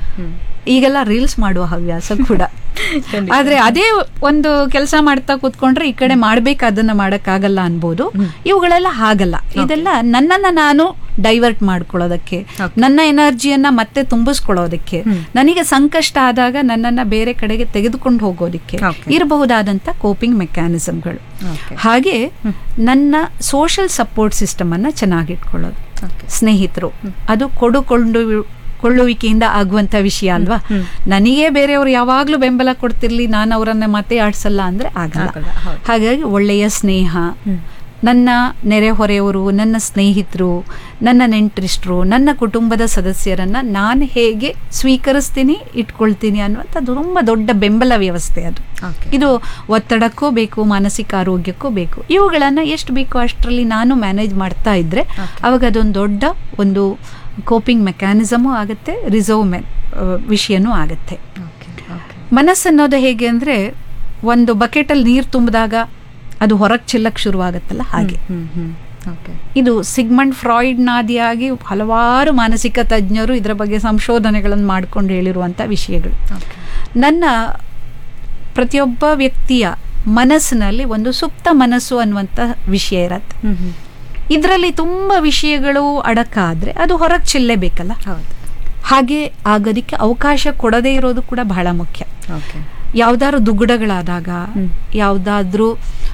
ಈಗೆಲ್ಲ ರೀಲ್ಸ್ ಮಾಡುವ ಹವ್ಯಾಸ ಕೂಡ ಆದ್ರೆ ಅದೇ ಒಂದು ಕೆಲಸ ಮಾಡ್ತಾ ಕೂತ್ಕೊಂಡ್ರೆ ಈ ಕಡೆ ಮಾಡ್ಬೇಕಾದನ್ನ ಮಾಡಕ್ಕಾಗಲ್ಲ ಅನ್ಬೋದು ಇವುಗಳೆಲ್ಲ ಹಾಗಲ್ಲ ಇದೆಲ್ಲ ನನ್ನನ್ನ ನಾನು ಡೈವರ್ಟ್ ಮಾಡ್ಕೊಳ್ಳೋದಕ್ಕೆ ನನ್ನ ಎನರ್ಜಿಯನ್ನ ಮತ್ತೆ ತುಂಬಿಸ್ಕೊಳ್ಳೋದಕ್ಕೆ ನನಗೆ ಸಂಕಷ್ಟ ಆದಾಗ ನನ್ನನ್ನ ಬೇರೆ ಕಡೆಗೆ ತೆಗೆದುಕೊಂಡು ಹೋಗೋದಕ್ಕೆ Okay. ಇರಬಹುದಾದಂತ ಕೋಪಿಂಗ್ ಮೆಕ್ಯಾನಿಸಮ್ಗಳು ಓಕೆ ಹಾಗೆ ನನ್ನ ಸೋಷಲ್ ಸಪೋರ್ಟ್ ಸಿಸ್ಟಮ್ ಅನ್ನ ಚೆನ್ನಾಗಿಟ್ಕೊಳ್ಳೋದು ಓಕೆ ಸ್ನೇಹಿತರು ಅದು ಕೊಡುಕೊಂಡು ಕೊಳ್ಳುವಿಕೆಯಿಂದ ಆಗುವಂತ ವಿಷಯ ಅಲ್ವಾ ನನಗೆ ಬೇರೆಯವರು ಯಾವಾಗ್ಲೂ ಬೆಂಬಲ ಕೊಡ್ತಿರ್ಲಿ ನಾನು ಅವರನ್ನ ಮತ್ತೆ ಆಡ್ಸಲ್ಲ ಅಂದ್ರೆ ಆಗಲ್ಲ ಆಗಲ್ಲ, ಹೌದು. ಹಾಗಾಗಿ ಒಳ್ಳೆಯ ಸ್ನೇಹ ನನ್ನ ನೆರೆಹೊರೆಯವರು ನನ್ನ ಸ್ನೇಹಿತರು ನನ್ನ ನೆಂಟರಿಷ್ಟರು ನನ್ನ ಕುಟುಂಬದ ಸದಸ್ಯರನ್ನ ನಾನು ಹೇಗೆ ಸ್ವೀಕರಿಸ್ತೀನಿ ಇಟ್ಕೊಳ್ತೀನಿ ಅನ್ನುವಂಥದ್ದು ತುಂಬ ದೊಡ್ಡ ಬೆಂಬಲ ವ್ಯವಸ್ಥೆ ಅದು ಓಕೆ ಇದು ಒತ್ತಡಕ್ಕೂ ಬೇಕು ಮಾನಸಿಕ ಆರೋಗ್ಯಕ್ಕೂ ಬೇಕು ಇವುಗಳನ್ನು ಎಷ್ಟು ಬೇಕೋ ಅಷ್ಟರಲ್ಲಿ ನಾನು ಮ್ಯಾನೇಜ್ ಮಾಡ್ತಾ ಇದ್ರೆ ಅವಾಗ ಅದೊಂದು ದೊಡ್ಡ ಒಂದು ಕೋಪಿಂಗ್ ಮೆಕ್ಯಾನಿಸಮು ಆಗುತ್ತೆ ರಿಸರ್ವ್ ಮೆ ವಿಷಯನೂ ಆಗುತ್ತೆ ಓಕೆ ಓಕೆ ಮನಸ್ಸನ್ನೋದು ಹೇಗೆ ಅಂದರೆ ಒಂದು ಬಕೆಟಲ್ಲಿ ನೀರು ತುಂಬಿದಾಗ ಅದು ಹೊರಗೆ ಚೆಲ್ಲಕ್ಕೆ ಶುರುವಾಗತ್ತಲ್ಲ ಹಾಗೆ ಹ್ಮ್ ಹ್ಮ್ ಓಕೆ ಇದು ಸಿಗ್ಮಂಡ್ ಫ್ರಾಯ್ಡ್ನಾದಿಯಾಗಿ ಹಲವಾರು ಮಾನಸಿಕ ತಜ್ಞರು ಇದರ ಬಗ್ಗೆ ಸಂಶೋಧನೆಗಳನ್ನು ಮಾಡ್ಕೊಂಡು ಹೇಳಿರುವಂಥ ವಿಷಯಗಳು ಓಕೆ ನನ್ನ ಪ್ರತಿಯೊಬ್ಬ ವ್ಯಕ್ತಿಯ ಮನಸ್ಸಿನಲ್ಲಿ ಒಂದು ಸುಪ್ತ ಮನಸ್ಸು ಅನ್ನುವಂಥ ವಿಷಯ ಇರತ್ತೆ ಹ್ಮ್ ಹ್ಮ್ ಇದರಲ್ಲಿ ತುಂಬ ವಿಷಯಗಳು ಅಡಕಾದ್ರೆ ಅದು ಹೊರಗೆ ಚೆಲ್ಲೇಬೇಕಲ್ಲ ಹೌದು ಹಾಗೆ ಆಗೋದಕ್ಕೆ ಅವಕಾಶ ಕೊಡದೇ ಇರೋದು ಕೂಡ ಬಹಳ ಮುಖ್ಯ ಓಕೆ ಯಾವ್ದಾದ್ರು ದುಗುಡಗಳಾದಾಗ ಹ್ಮ್. ಯಾವುದಾದ್ರೂ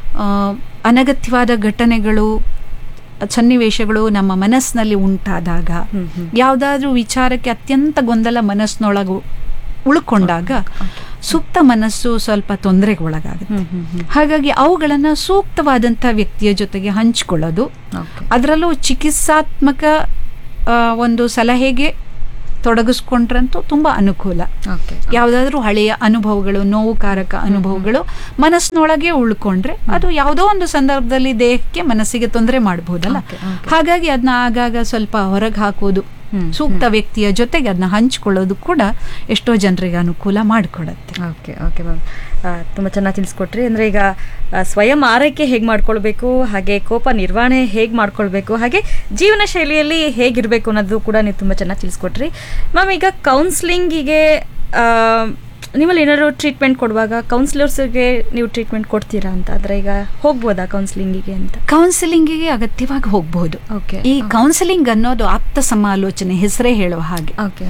ಅನಗತ್ಯವಾದ ಘಟನೆಗಳು ಸನ್ನಿವೇಶಗಳು ನಮ್ಮ ಮನಸ್ಸಿನಲ್ಲಿ ಉಂಟಾದಾಗ ಹ್ಮ್ ಹ್ಮ್ ಯಾವುದಾದ್ರೂ ವಿಚಾರಕ್ಕೆ ಅತ್ಯಂತ ಗೊಂದಲ ಮನಸ್ಸಿನೊಳಗೆ ಉಳ್ಕೊಂಡಾಗ ಸುಪ್ತ ಮನಸ್ಸು ಸ್ವಲ್ಪ ತೊಂದರೆಗೆ ಒಳಗಾಗುತ್ತೆ ಹ್ಮ್ ಹ್ಮ್ ಹ್ಮ್ ಹಾಗಾಗಿ ಅವುಗಳನ್ನು ಸೂಕ್ತವಾದಂಥ ವ್ಯಕ್ತಿಯ ಜೊತೆಗೆ ಹಂಚಿಕೊಳ್ಳೋದು ಓಕೆ ಅದರಲ್ಲೂ ಚಿಕಿತ್ಸಾತ್ಮಕ ಆ, ಒಂದು ಸಲಹೆಗೆ ತೊಡಗಿಸ್ಕೊಂಡ್ರಂತೂ ತುಂಬ ಅನುಕೂಲ ಓಕೆ ಯಾವುದಾದ್ರೂ ಹಳೆಯ ಅನುಭವಗಳು ನೋವುಕಾರಕ ಅನುಭವಗಳು ಮನಸ್ಸಿನೊಳಗೆ ಉಳ್ಕೊಂಡ್ರೆ ಅದು ಯಾವುದೋ ಒಂದು ಸಂದರ್ಭದಲ್ಲಿ ದೇಹಕ್ಕೆ ಮನಸ್ಸಿಗೆ ತೊಂದರೆ ಮಾಡಬಹುದಲ್ಲ Okay, okay. ಹಾಗಾಗಿ ಅದನ್ನ ಆಗಾಗ ಸ್ವಲ್ಪ ಹೊರಗೆ ಹಾಕೋದು ಹ್ಮ್, ಸೂಕ್ತ ವ್ಯಕ್ತಿಯ ಜೊತೆಗೆ ಅದನ್ನ ಹಂಚ್ಕೊಳ್ಳೋದು ಕೂಡ ಎಷ್ಟೋ ಜನರಿಗೆ ಅನುಕೂಲ ಮಾಡಿಕೊಡುತ್ತೆ ಓಕೆ ಓಕೆ ಮ್ಯಾಮ್ ತುಂಬ ಚೆನ್ನಾಗಿ ತಿಳಿಸ್ಕೊಟ್ರಿ ಅಂದರೆ ಈಗ ಆ, ಸ್ವಯಂ ಆರೈಕೆ ಹೇಗೆ ಮಾಡ್ಕೊಳ್ಬೇಕು ಹಾಗೆ ಕೋಪ ನಿರ್ವಹಣೆ ಹೇಗೆ ಮಾಡ್ಕೊಳ್ಬೇಕು ಹಾಗೆ ಜೀವನ ಶೈಲಿಯಲ್ಲಿ ಹೇಗಿರಬೇಕು ಅನ್ನೋದು ಕೂಡ ನೀವು ತುಂಬ ಚೆನ್ನಾಗಿ ತಿಳಿಸ್ಕೊಟ್ರಿ ಮ್ಯಾಮ್ ಈಗ ಕೌನ್ಸ್ಲಿಂಗಿಗೆ ನೀವಲ್ಲಿ ಏನಾದ್ರು ಟ್ರೀಟ್ಮೆಂಟ್ ಕೊಡುವಾಗ ಕೌನ್ಸಿಲರ್ಸ್ಗೆ ನೀವು ಟ್ರೀಟ್ಮೆಂಟ್ ಕೊಡ್ತೀರಾ ಅಂತ ಆದರೆ ಈಗ ಹೋಗ್ಬೋದಾ ಕೌನ್ಸಿಲಿಂಗಿಗೆ ಅಂತ ಕೌನ್ಸಿಲಿಂಗಿಗೆ ಅಗತ್ಯವಾಗಿ ಹೋಗಬಹುದು ಓಕೆ ಈ ಕೌನ್ಸಿಲಿಂಗ್ ಅನ್ನೋದು ಆಪ್ತ ಸಮಾಲೋಚನೆ ಹೆಸರೇ ಹೇಳುವ ಹಾಗೆ ಓಕೆ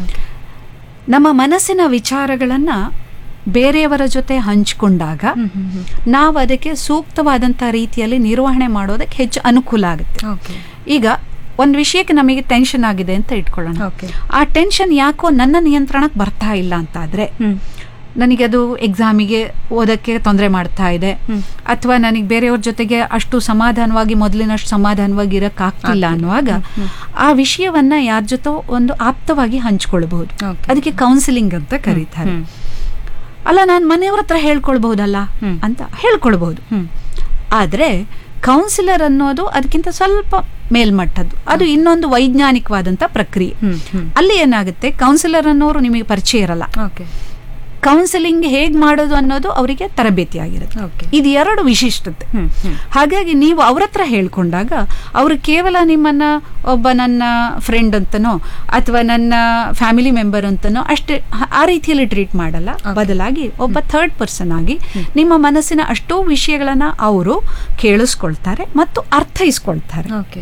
ನಮ್ಮ ಮನಸ್ಸಿನ ವಿಚಾರಗಳನ್ನ ಬೇರೆಯವರ ಜೊತೆ ಹಂಚಿಕೊಂಡಾಗ ಹ್ಮ್ ಹ್ಮ್ ಹ್ಮ್ ನಾವು ಅದಕ್ಕೆ ಸೂಕ್ತವಾದಂಥ ರೀತಿಯಲ್ಲಿ ನಿರ್ವಹಣೆ ಮಾಡೋದಕ್ಕೆ ಹೆಚ್ಚು ಅನುಕೂಲ ಆಗುತ್ತೆ ಓಕೆ ಈಗ ಒಂದು ವಿಷಯಕ್ಕೆ ನಮಗೆ ಟೆನ್ಷನ್ ಆಗಿದೆ ಅಂತ ಇಟ್ಕೊಳ್ಳೋಣ ಓಕೆ ಆ ಟೆನ್ಷನ್ ಯಾಕೋ ನನ್ನ ನಿಯಂತ್ರಣಕ್ಕೆ ಬರ್ತಾ ಇಲ್ಲ ಅಂತಾದ್ರೆ ಹ್ಮ್ ನನಗೆ ಅದು ಎಕ್ಸಾಮಿಗೆ ಓದಕ್ಕೆ ತೊಂದರೆ ಮಾಡ್ತಾ ಇದೆ ಹ್ಮ್. ಅಥವಾ ನನಗೆ ಬೇರೆಯವ್ರ ಜೊತೆಗೆ ಅಷ್ಟು ಸಮಾಧಾನವಾಗಿ ಮೊದಲಿನಷ್ಟು ಸಮಾಧಾನವಾಗಿ ಇರೋಕ್ಕಾಗ್ತಿಲ್ಲ ಅನ್ನುವಾಗ ಆ ವಿಷಯವನ್ನ ಯಾರ ಜೊತೆ ಒಂದು ಆಪ್ತವಾಗಿ ಹಂಚ್ಕೊಳ್ಬಹುದು Okay. ಅದಕ್ಕೆ ಕೌನ್ಸಿಲಿಂಗ್ ಅಂತ ಕರೀತಾರೆ ಹ್ಮ್. ಅಲ್ಲ ನಾನು ಮನೆಯವ್ರ ಹತ್ರ ಹೇಳ್ಕೊಳ್ಬಹುದಲ್ಲ ಹ್ಮ್. ಅಂತ ಹೇಳ್ಕೊಳ್ಬಹುದು ಹ್ಮ್ ಆದರೆ ಕೌನ್ಸಿಲರ್ ಅನ್ನೋದು ಅದಕ್ಕಿಂತ ಸ್ವಲ್ಪ ಮೇಲ್ಮಟ್ಟದ್ದು ಅದು ಇನ್ನೊಂದು ವೈಜ್ಞಾನಿಕವಾದಂಥ ಪ್ರಕ್ರಿಯೆ ಹ್ಮ್ ಹ್ಮ್ ಅಲ್ಲಿ ಏನಾಗುತ್ತೆ ಕೌನ್ಸಿಲರ್ ಅನ್ನೋರು ನಿಮಗೆ ಪರಿಚಯ ಇರಲ್ಲ ಓಕೆ ಕೌನ್ಸಿಲಿಂಗ್ ಹೇಗೆ ಮಾಡೋದು ಅನ್ನೋದು ಅವರಿಗೆ ತರಬೇತಿ ಆಗಿರುತ್ತೆ ಓಕೆ ಇದು ಎರಡು ವಿಶಿಷ್ಟತೆ ಹ್ಮ್ ಹ್ಮ್ ಹಾಗಾಗಿ ನೀವು ಅವ್ರ ಹತ್ರ ಹೇಳ್ಕೊಂಡಾಗ ಅವರು ಕೇವಲ ನಿಮ್ಮನ್ನ ಒಬ್ಬ ನನ್ನ ಫ್ರೆಂಡ್ ಅಂತನೋ ಅಥವಾ ನನ್ನ ಫ್ಯಾಮಿಲಿ ಮೆಂಬರ್ ಅಂತನೋ ಅಷ್ಟೇ ಹ- ಆ ರೀತಿಯಲ್ಲಿ ಟ್ರೀಟ್ ಮಾಡಲ್ಲ ಬದಲಾಗಿ ಒಬ್ಬ ಥರ್ಡ್ ಪರ್ಸನ್ ಆಗಿ ನಿಮ್ಮ ಮನಸ್ಸಿನ ಅಷ್ಟೋ ವಿಷಯಗಳನ್ನ ಅವರು ಕೇಳಿಸ್ಕೊಳ್ತಾರೆ ಮತ್ತು ಅರ್ಥೈಸ್ಕೊಳ್ತಾರೆ ಓಕೆ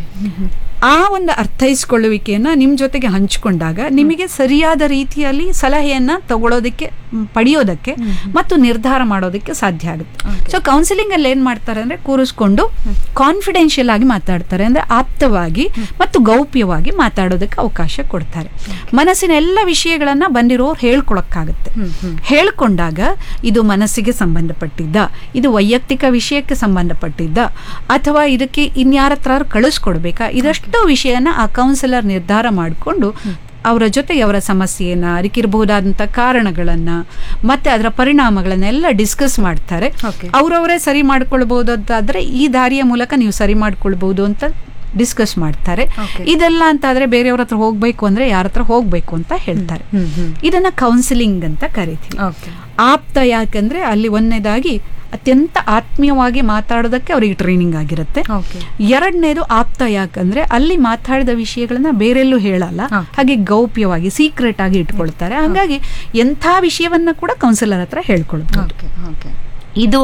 ಆ ಒಂದು ಅರ್ಥೈಸ್ಕೊಳ್ಳುವಿಕೆಯನ್ನ ನಿಮ್ಮ ಜೊತೆಗೆ ಹಂಚಿಕೊಂಡಾಗ ನಿಮಗೆ ಸರಿಯಾದ ರೀತಿಯಲ್ಲಿ ಸಲಹೆಯನ್ನ ತಗೊಳ್ಳೋದಕ್ಕೆ ಮ್, ಪಡೆಯೋದಕ್ಕೆ ಮತ್ತು ನಿರ್ಧಾರ ಮಾಡೋದಕ್ಕೆ ಸಾಧ್ಯ ಆಗುತ್ತೆ Okay. ಸೊ ಕೌನ್ಸಿಲಿಂಗ್ ಅಲ್ಲಿ ಏನ್ ಮಾಡ್ತಾರೆ ಅಂದ್ರೆ ಕೂರಿಸ್ಕೊಂಡು ಕಾನ್ಫಿಡೆನ್ಷಿಯಲ್ ಆಗಿ ಮಾತಾಡ್ತಾರೆ ಅಂದ್ರೆ ಆಪ್ತವಾಗಿ ಮತ್ತು ಗೌಪ್ಯವಾಗಿ ಮಾತಾಡೋದಕ್ಕೆ ಅವಕಾಶ ಕೊಡ್ತಾರೆ ಮನಸ್ಸಿನ ಎಲ್ಲ ವಿಷಯಗಳನ್ನ ಬಂದಿರೋರು ಹೇಳ್ಕೊಳಕ್ಕಾಗುತ್ತೆ ಹ್ಮ್ ಹ್ಮ್ ಹೇಳ್ಕೊಂಡಾಗ ಇದು ಮನಸ್ಸಿಗೆ ಸಂಬಂಧಪಟ್ಟಿದ್ದ ಇದು ವೈಯಕ್ತಿಕ ವಿಷಯಕ್ಕೆ ಸಂಬಂಧಪಟ್ಟಿದ್ದ ಅಥವಾ ಇದಕ್ಕೆ ಇನ್ಯಾರ ಹತ್ರ ಕಳಿಸ್ಕೊಡ್ಬೇಕಾ ಇದಷ್ಟು ವಿಷಯನ ಆ ಕೌನ್ಸಿಲರ್ ನಿರ್ಧಾರ ಮಾಡಿಕೊಂಡು ಅವರ ಜೊತೆಗೆ ಅವರ ಸಮಸ್ಯೆಯನ್ನ ಅದಕ್ಕಿರಬಹುದಾದಂಥ ಕಾರಣಗಳನ್ನ ಮತ್ತೆ ಅದರ ಪರಿಣಾಮಗಳನ್ನೆಲ್ಲ ಡಿಸ್ಕಸ್ ಮಾಡ್ತಾರೆ Okay. ಅವರವರೇ ಸರಿ ಮಾಡ್ಕೊಳ್ಬಹುದು ಅಂತಾದ್ರೆ ಈ ದಾರಿಯ ಮೂಲಕ ನೀವು ಸರಿ ಮಾಡ್ಕೊಳ್ಬಹುದು ಅಂತ ಡಿಸ್ಕಸ್ ಮಾಡ್ತಾರೆ Okay. ಇದೆಲ್ಲ ಅಂತಾದ್ರೆ ಬೇರೆಯವ್ರ ಹತ್ರ ಹೋಗ್ಬೇಕು ಅಂದ್ರೆ ಯಾರ ಹತ್ರ ಹೋಗ್ಬೇಕು ಅಂತ ಹೇಳ್ತಾರೆ ಹ್ಮ್ ಹ್ಮ್ ಇದನ್ನ ಕೌನ್ಸಿಲಿಂಗ್ ಅಂತ ಕರಿತೀವಿ ಓಕೆ ಆಪ್ತ ಯಾಕಂದ್ರೆ ಅಲ್ಲಿ ಒಂದನೇದಾಗಿ ಅತ್ಯಂತ ಆತ್ಮೀಯವಾಗಿ ಮಾತಾಡೋದಕ್ಕೆ ಅವರಿಗೆ ಟ್ರೈನಿಂಗ್ ಆಗಿರುತ್ತೆ ಓಕೆ ಎರಡನೇದು ಆಪ್ತ ಯಾಕಂದ್ರೆ ಅಲ್ಲಿ ಮಾತಾಡಿದ ವಿಷಯಗಳನ್ನ ಬೇರೆಲ್ಲೂ ಹೇಳಲ್ಲ Okay. ಹಾಗೆ ಗೌಪ್ಯವಾಗಿ ಸೀಕ್ರೆಟ್ ಆಗಿ ಇಟ್ಕೊಳ್ತಾರೆ ಹಾಗಾಗಿ ಎಂಥ ವಿಷಯವನ್ನ ಕೂಡ ಕೌನ್ಸಿಲರ್ ಹತ್ರ ಹೇಳ್ಕೊಳ್ಬಹುದು ಓಕೆ ಓಕೆ ಇದು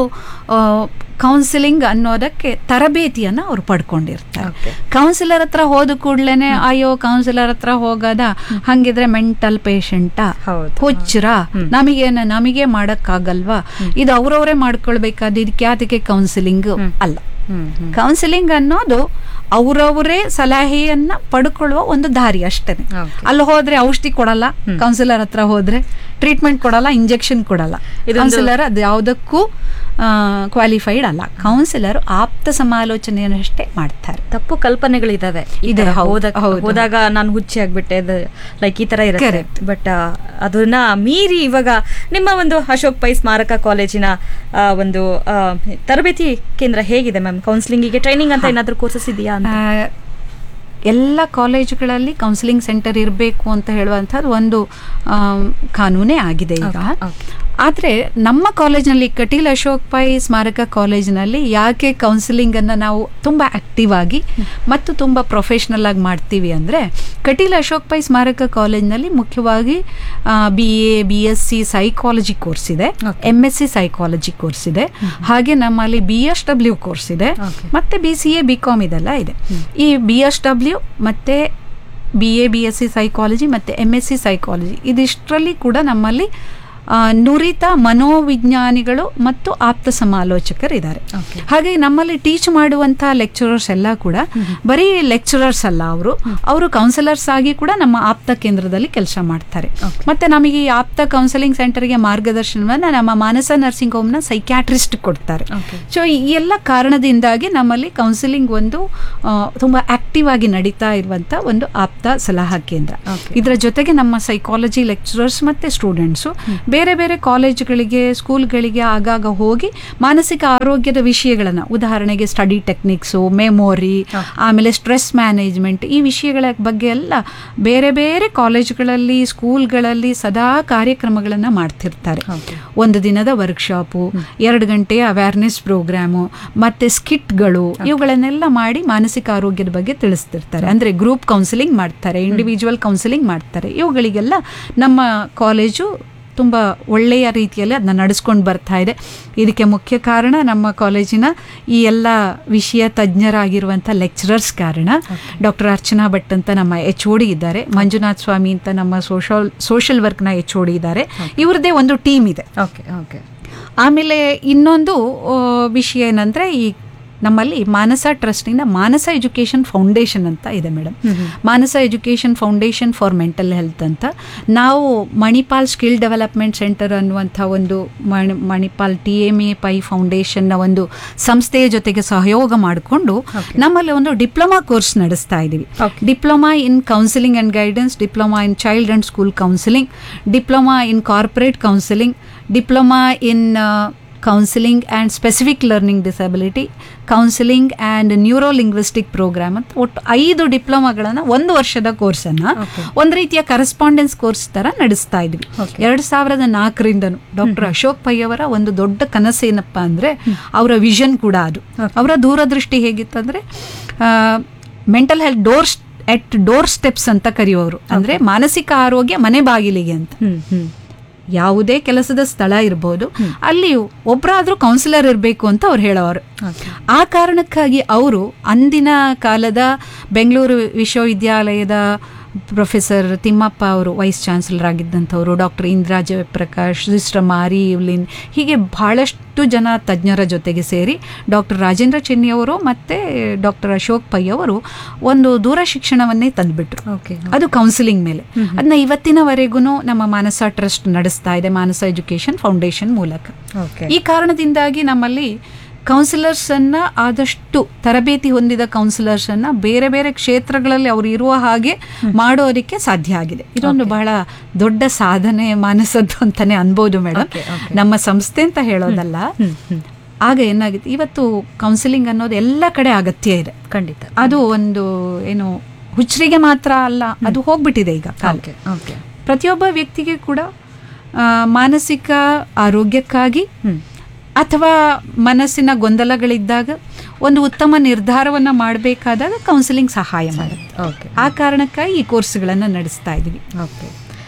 ಕೌನ್ಸಿಲಿಂಗ್ ಅನ್ನೋದಕ್ಕೆ ತರಬೇತಿಯನ್ನ ಅವ್ರು ಪಡ್ಕೊಂಡಿರ್ತಾರೆ Okay. ಕೌನ್ಸಿಲರ್ ಹತ್ರ ಹೋದ ಕೂಡ್ಲೇನೆ ಅಯ್ಯೋ ಕೌನ್ಸಿಲರ್ ಹತ್ರ ಹೋಗದ ಹಂಗಿದ್ರೆ ಮೆಂಟಲ್ ಪೇಷಂಟಾ ಹೌದು. ಹುಚ್ಚರ ನಮಗೇನ ನಮಗೆ ಮಾಡಕ್ಕಾಗಲ್ವಾ ಇದು ಅವ್ರವ್ರೇ ಮಾಡ್ಕೊಳ್ಬೇಕಾದ ಇದಕ್ಕೆ ಯಾತಕ್ಕೆ ಕೌನ್ಸಿಲಿಂಗ್ ಅಲ್ಲ ಹ್ಮ್ ಹ್ಮ್ ಕೌನ್ಸಿಲಿಂಗ್ ಅನ್ನೋದು ಅವರವರೇ ಸಲಹೆಯನ್ನ ಪಡ್ಕೊಳ್ಳುವ ಒಂದು ದಾರಿ ಅಷ್ಟೇನೆ Okay. ಅಲ್ಲಿ ಹೋದ್ರೆ ಔಷಧಿ ಕೊಡಲ್ಲ ಕೌನ್ಸಿಲರ್ ಹತ್ರ ಹೋದ್ರೆ ಟ್ರೀಟ್ಮೆಂಟ್ ಕೊಡಲ್ಲ ಇಂಜೆಕ್ಷನ್ ಕೊಡಲ್ಲ ಇದೊಂದು- ಕೌನ್ಸಿಲರ್ ಅದು ಯಾವುದಕ್ಕೂ ಕ್ವಾಲಿಫೈಡ್ ಅಲ್ಲ ಕೌನ್ಸಿಲರ್ ಆಪ್ತ ಸಮಾಲೋಚನೆಯನ್ನಷ್ಟೇ ಮಾಡ್ತಾರೆ ತಪ್ಪು ಕಲ್ಪನೆಗಳಿದಾವೆ ಈ ಇದೆ, ತರ ಹೌದು, ಹೋದಾಗ- ಹೌದು. ಹೋದಾಗ ನಾನು ಹುಚ್ಚಿ ಆಗ್ಬಿಟ್ಟೆ ಲೈಕ್ ಈ ತರ ಇರುತ್ತೆ Correct. ಬಟ್ ಅದನ್ನ ಮೀರಿ ಇವಾಗ ನಿಮ್ಮ ಒಂದು ಅಶೋಕ್ ಪೈ ಸ್ಮಾರಕ ಕಾಲೇಜಿನ ಆ, ಒಂದು ಆ, ತರಬೇತಿ ಕೇಂದ್ರ ಹೇಗಿದೆ ಮ್ಯಾಮ್ ಕೌನ್ಸಿಲಿಂಗಿಗೆ ಟ್ರೈನಿಂಗ್ ಅಂತ ಏನಾದ್ರೂ ಕೋರ್ಸಸ್ ಇದೆಯಾ ಅಂತ ಆ, ಎಲ್ಲ ಕಾಲೇಜುಗಳಲ್ಲಿ ಕೌನ್ಸಿಲಿಂಗ್ ಸೆಂಟರ್ ಇರಬೇಕು ಅಂತ ಹೇಳುವಂಥದ್ದು ಒಂದು ಆಮ್, ಕಾನೂನೇ ಆಗಿದೆ ಈಗ Okay, okay. ಆದರೆ ನಮ್ಮ ಕಾಲೇಜ್ನಲ್ಲಿ ಕಟೀಲ್ ಅಶೋಕ್ ಪೈ ಸ್ಮಾರಕ ಕಾಲೇಜಿನಲ್ಲಿ ಯಾಕೆ ಕೌನ್ಸಿಲಿಂಗನ್ನು ನಾವು ತುಂಬ ಆಕ್ಟಿವ್ ಆಗಿ ಮತ್ತು ತುಂಬ ಪ್ರೊಫೆಷ್ನಲ್ ಆಗಿ ಮಾಡ್ತೀವಿ ಅಂದರೆ ಕಟೀಲ್ ಅಶೋಕ್ ಪೈ ಸ್ಮಾರಕ ಕಾಲೇಜಿನಲ್ಲಿ ಮುಖ್ಯವಾಗಿ B A B S C psychology course ಇದೆ Okay. M S C psychology course ಇದೆ ಹಾಗೆ ನಮ್ಮಲ್ಲಿ ಬಿ ಎಸ್ ಡಬ್ಲ್ಯೂ ಕೋರ್ಸ್ ಇದೆ Okay. ಮತ್ತೆ B C A B com ಇದೆಲ್ಲ ಇದೆ ಈ ಬಿ ಎಸ್ ಡಬ್ಲ್ಯೂ ಮತ್ತು B A B S C psychology ಮತ್ತು ಎಮ್ ಎಸ್ ಸಿ ಸೈಕಾಲಜಿ ಇದಿಷ್ಟರಲ್ಲಿ ಕೂಡ ನಮ್ಮಲ್ಲಿ ಆ, ನುರಿತ ಮನೋವಿಜ್ಞಾನಿಗಳು ಮತ್ತು ಆಪ್ತ ಸಮಾಲೋಚಕರಿದ್ದಾರೆ Okay. ಹಾಗೆ ನಮ್ಮಲ್ಲಿ ಟೀಚ್ ಮಾಡುವಂಥ ಲೆಕ್ಚರರ್ಸ್ ಎಲ್ಲ ಕೂಡ ಬರೀ ಲೆಕ್ಚರರ್ಸ್ ಅಲ್ಲ ಅವರು ಅವರು ಕೌನ್ಸಿಲರ್ಸ್ ಆಗಿ ಕೂಡ ನಮ್ಮ ಆಪ್ತ ಕೇಂದ್ರದಲ್ಲಿ ಕೆಲಸ ಮಾಡ್ತಾರೆ Okay. ಮತ್ತೆ ನಮಗೆ ಈ ಆಪ್ತ ಕೌನ್ಸಿಲಿಂಗ್ ಸೆಂಟರ್ಗೆ ಮಾರ್ಗದರ್ಶನವನ್ನು ನಮ್ಮ ಮಾನಸ ನರ್ಸಿಂಗ್ ಹೋಮ್ನ ಸೈಕ್ಯಾಟ್ರಿಸ್ಟ್ ಕೊಡ್ತಾರೆ Okay. ಸೊ ಈ ಎಲ್ಲ ಕಾರಣದಿಂದಾಗಿ ನಮ್ಮಲ್ಲಿ ಕೌನ್ಸಿಲಿಂಗ್ ಒಂದು ಆ, ತುಂಬಾ ಆಕ್ಟಿವ್ ಆಗಿ ನಡೀತಾ ಇರುವಂತ ಒಂದು ಆಪ್ತ ಸಲಹಾ ಕೇಂದ್ರ Okay. ಇದರ ಜೊತೆಗೆ ನಮ್ಮ ಸೈಕಾಲಜಿ ಲೆಕ್ಚರರ್ಸ್ ಮತ್ತೆ ಸ್ಟೂಡೆಂಟ್ಸು ಬೇರೆ ಬೇರೆ ಕಾಲೇಜುಗಳಿಗೆ ಸ್ಕೂಲ್ಗಳಿಗೆ ಆಗಾಗ ಹೋಗಿ ಮಾನಸಿಕ ಆರೋಗ್ಯದ ವಿಷಯಗಳನ್ನು ಉದಾಹರಣೆಗೆ ಸ್ಟಡಿ ಟೆಕ್ನಿಕ್ಸು ಮೆಮೊರಿ ಆಮೇಲೆ ಸ್ಟ್ರೆಸ್ ಮ್ಯಾನೇಜ್ಮೆಂಟ್ ಈ ವಿಷಯಗಳ ಬಗ್ಗೆ ಎಲ್ಲ ಬೇರೆ ಬೇರೆ ಕಾಲೇಜುಗಳಲ್ಲಿ ಸ್ಕೂಲ್ಗಳಲ್ಲಿ ಸದಾ ಕಾರ್ಯಕ್ರಮಗಳನ್ನು ಮಾಡ್ತಿರ್ತಾರೆ Okay. ಒಂದು ದಿನದ ವರ್ಕ್ಶಾಪು ಎರಡು ಗಂಟೆಯ ಅವೇರ್ನೆಸ್ ಪ್ರೋಗ್ರಾಮು ಮತ್ತೆ ಸ್ಕಿಟ್ಗಳು ಇವುಗಳನ್ನೆಲ್ಲ ಮಾಡಿ ಮಾನಸಿಕ ಆರೋಗ್ಯದ ಬಗ್ಗೆ ತಿಳಿಸ್ತಿರ್ತಾರೆ ಅಂದ್ರೆ ಗ್ರೂಪ್ ಕೌನ್ಸಿಲಿಂಗ್ ಮಾಡ್ತಾರೆ ಇಂಡಿವಿಜುವಲ್ ಕೌನ್ಸಿಲಿಂಗ್ ಮಾಡ್ತಾರೆ ಇವುಗಳಿಗೆಲ್ಲ ನಮ್ಮ ಕಾಲೇಜು ತುಂಬ ಒಳ್ಳೆಯ ರೀತಿಯಲ್ಲಿ ಅದನ್ನ ನಡೆಸ್ಕೊಂಡು ಬರ್ತಾ ಇದೆ ಇದಕ್ಕೆ ಮುಖ್ಯ ಕಾರಣ ನಮ್ಮ ಕಾಲೇಜಿನ ಈ ಎಲ್ಲ ವಿಷಯ ತಜ್ಞರಾಗಿರುವಂಥ ಲೆಕ್ಚರರ್ಸ್ ಕಾರಣ ಡಾಕ್ಟರ್ ಅರ್ಚನಾ ಭಟ್ ಅಂತ ನಮ್ಮ ಎಚ್ ಓ ಡಿ ಇದ್ದಾರೆ ಮಂಜುನಾಥ್ ಸ್ವಾಮಿ ಅಂತ ನಮ್ಮ ಸೋಷಲ್ ಸೋಷಲ್ ವರ್ಕ್ನ ಎಚ್ ಓ ಡಿ ಇದ್ದಾರೆ ಇವ್ರದ್ದೇ ಒಂದು ಟೀಮ್ ಇದೆ ಓಕೆ ಓಕೆ ಆಮೇಲೆ ಇನ್ನೊಂದು ಆ, ವಿಷಯ ಏನಂದ್ರೆ ಈ ನಮ್ಮಲ್ಲಿ ಮಾನಸ ಟ್ರಸ್ಟಿಂದ ಮಾನಸ ಎಜುಕೇಷನ್ ಫೌಂಡೇಶನ್ ಅಂತ ಇದೆ madam Manasa education foundation for mental health ಅಂತ ನಾವು ಮಣಿಪಾಲ್ ಸ್ಕಿಲ್ ಡೆವಲಪ್ಮೆಂಟ್ ಸೆಂಟರ್ ಅನ್ನುವಂಥ ಒಂದು Mani Manipal T M A Pai ಫೌಂಡೇಶನ್ನ ಒಂದು ಸಂಸ್ಥೆಯ ಜೊತೆಗೆ ಸಹಯೋಗ ಮಾಡಿಕೊಂಡು ನಮ್ಮಲ್ಲಿ ಒಂದು ಡಿಪ್ಲೊಮಾ ಕೋರ್ಸ್ ನಡೆಸ್ತಾ ಇದ್ದೀವಿ Okay. Diploma in counselling and guidance diploma in child and school counselling diploma in corporate counselling diploma in counselling and specific learning disability counselling and neuro linguistic programme ಅಂತ ಒಟ್ಟು ಐದು ಡಿಪ್ಲೊಮಾಗಳನ್ನು ಒಂದು ವರ್ಷದ ಕೋರ್ಸನ್ನು Okay. ಒಂದು ರೀತಿಯ ಕರೆಸ್ಪಾಂಡೆನ್ಸ್ ಕೋರ್ಸ್ ಥರ ನಡೆಸ್ತಾ ಇದ್ವಿ Okay. ಎರಡು ಸಾವಿರದ ನಾಲ್ಕರಿಂದನು ಡಾಕ್ಟರ್ ಅಶೋಕ್ ಪೈ ಅವರ ಒಂದು ದೊಡ್ಡ ಕನಸೇನಪ್ಪ ಅಂದರೆ ಅವರ ವಿಷನ್ ಕೂಡ ಅದು ಅವರ ದೂರದೃಷ್ಟಿ ಹೇಗಿತ್ತಂದರೆ mental health door at doorsteps ಅಂತ ಕರೆಯುವವರು ಅಂದರೆ ಮಾನಸಿಕ ಆರೋಗ್ಯ ಮನೆ ಬಾಗಿಲಿಗೆ ಅಂತ ಹ್ಮ್ ಹ್ಮ್ ಯಾವುದೇ ಕೆಲಸದ ಸ್ಥಳ ಇರ್ಬೋದು ಅಲ್ಲಿ ಒಬ್ಬರಾದ್ರೂ ಕೌನ್ಸಿಲರ್ ಇರಬೇಕು ಅಂತ ಅವ್ರು ಹೇಳೋರು Okay. ಆ ಕಾರಣಕ್ಕಾಗಿ ಅವರು ಅಂದಿನ ಕಾಲದ ಬೆಂಗಳೂರು ವಿಶ್ವವಿದ್ಯಾಲಯದ ಪ್ರೊಫೆಸರ್ ತಿಮ್ಮಪ್ಪ ಅವರು ವೈಸ್ ಚಾನ್ಸಲರ್ ಆಗಿದ್ದಂಥವರು doctor Indira Jayaprakash sister Marie Evelyn ಹೀಗೆ ಬಹಳಷ್ಟು ಜನ ತಜ್ಞರ ಜೊತೆಗೆ ಸೇರಿ ಡಾಕ್ಟರ್ ರಾಜೇಂದ್ರ ಚೆನ್ನಿ ಅವರು ಮತ್ತು ಡಾಕ್ಟರ್ ಅಶೋಕ್ ಪೈ ಅವರು ಒಂದು ದೂರ ಶಿಕ್ಷಣವನ್ನೇ ತಂದುಬಿಟ್ರು ಓಕೆ ಅದು ಕೌನ್ಸಿಲಿಂಗ್ ಮೇಲೆ ಅದನ್ನ ಇವತ್ತಿನವರೆಗೂ ನಮ್ಮ ಮಾನಸ ಟ್ರಸ್ಟ್ ನಡೆಸ್ತಾ ಇದೆ ಮಾನಸ ಎಜುಕೇಶನ್ ಫೌಂಡೇಶನ್ ಮೂಲಕ ಓಕೆ ಈ ಕಾರಣದಿಂದಾಗಿ ನಮ್ಮಲ್ಲಿ ಕೌನ್ಸಿಲರ್ಸ್ ಅನ್ನ ಆದಷ್ಟು ತರಬೇತಿ ಹೊಂದಿದ ಕೌನ್ಸಿಲರ್ಸ್ ಅನ್ನ ಬೇರೆ ಬೇರೆ ಕ್ಷೇತ್ರಗಳಲ್ಲಿ ಅವರು ಇರುವ ಹಾಗೆ ಮಾಡೋದಕ್ಕೆ ಸಾಧ್ಯ ಆಗಿದೆ ಇದೊಂದು ಬಹಳ ದೊಡ್ಡ ಸಾಧನೆ ಮಾನಸದ್ದು ಅಂತಾನೆ ಅನ್ಬೋದು ಮೇಡಮ್ Okay, okay. ನಮ್ಮ ಸಂಸ್ಥೆ ಅಂತ ಹೇಳೋದಲ್ಲ ಹ್ಮ್ ಹ್ಮ್ ಆಗ ಏನಾಗಿದೆ ಇವತ್ತು ಕೌನ್ಸಿಲಿಂಗ್ ಅನ್ನೋದು ಎಲ್ಲ ಕಡೆ ಅಗತ್ಯ ಇದೆ ಖಂಡಿತ ಅದು ಒಂದು ಏನು ಹುಚ್ಚರಿಗೆ ಮಾತ್ರ ಅಲ್ಲ ಅದು ಹೋಗ್ಬಿಟ್ಟಿದೆ ಈಗ ಕಾಲ ಓಕೆ ಓಕೆ ಪ್ರತಿಯೊಬ್ಬ ವ್ಯಕ್ತಿಗೆ ಕೂಡ ಆ, ಮಾನಸಿಕ ಆರೋಗ್ಯಕ್ಕಾಗಿ ಹ್ಮ್ ಅಥವಾ ಮನಸ್ಸಿನ ಗೊಂದಲಗಳಿದ್ದಾಗ ಒಂದು ಉತ್ತಮ ನಿರ್ಧಾರವನ್ನು ಮಾಡಬೇಕಾದಾಗ ಕೌನ್ಸಿಲಿಂಗ್ ಸಹಾಯ ಮಾಡುತ್ತೆ ಓಕೆ ಆ ಕಾರಣಕ್ಕಾಗಿ ಈ ಕೋರ್ಸ್ಗಳನ್ನು ನಡೆಸ್ತಾ ಇದ್ದೀವಿ ಓಕೆ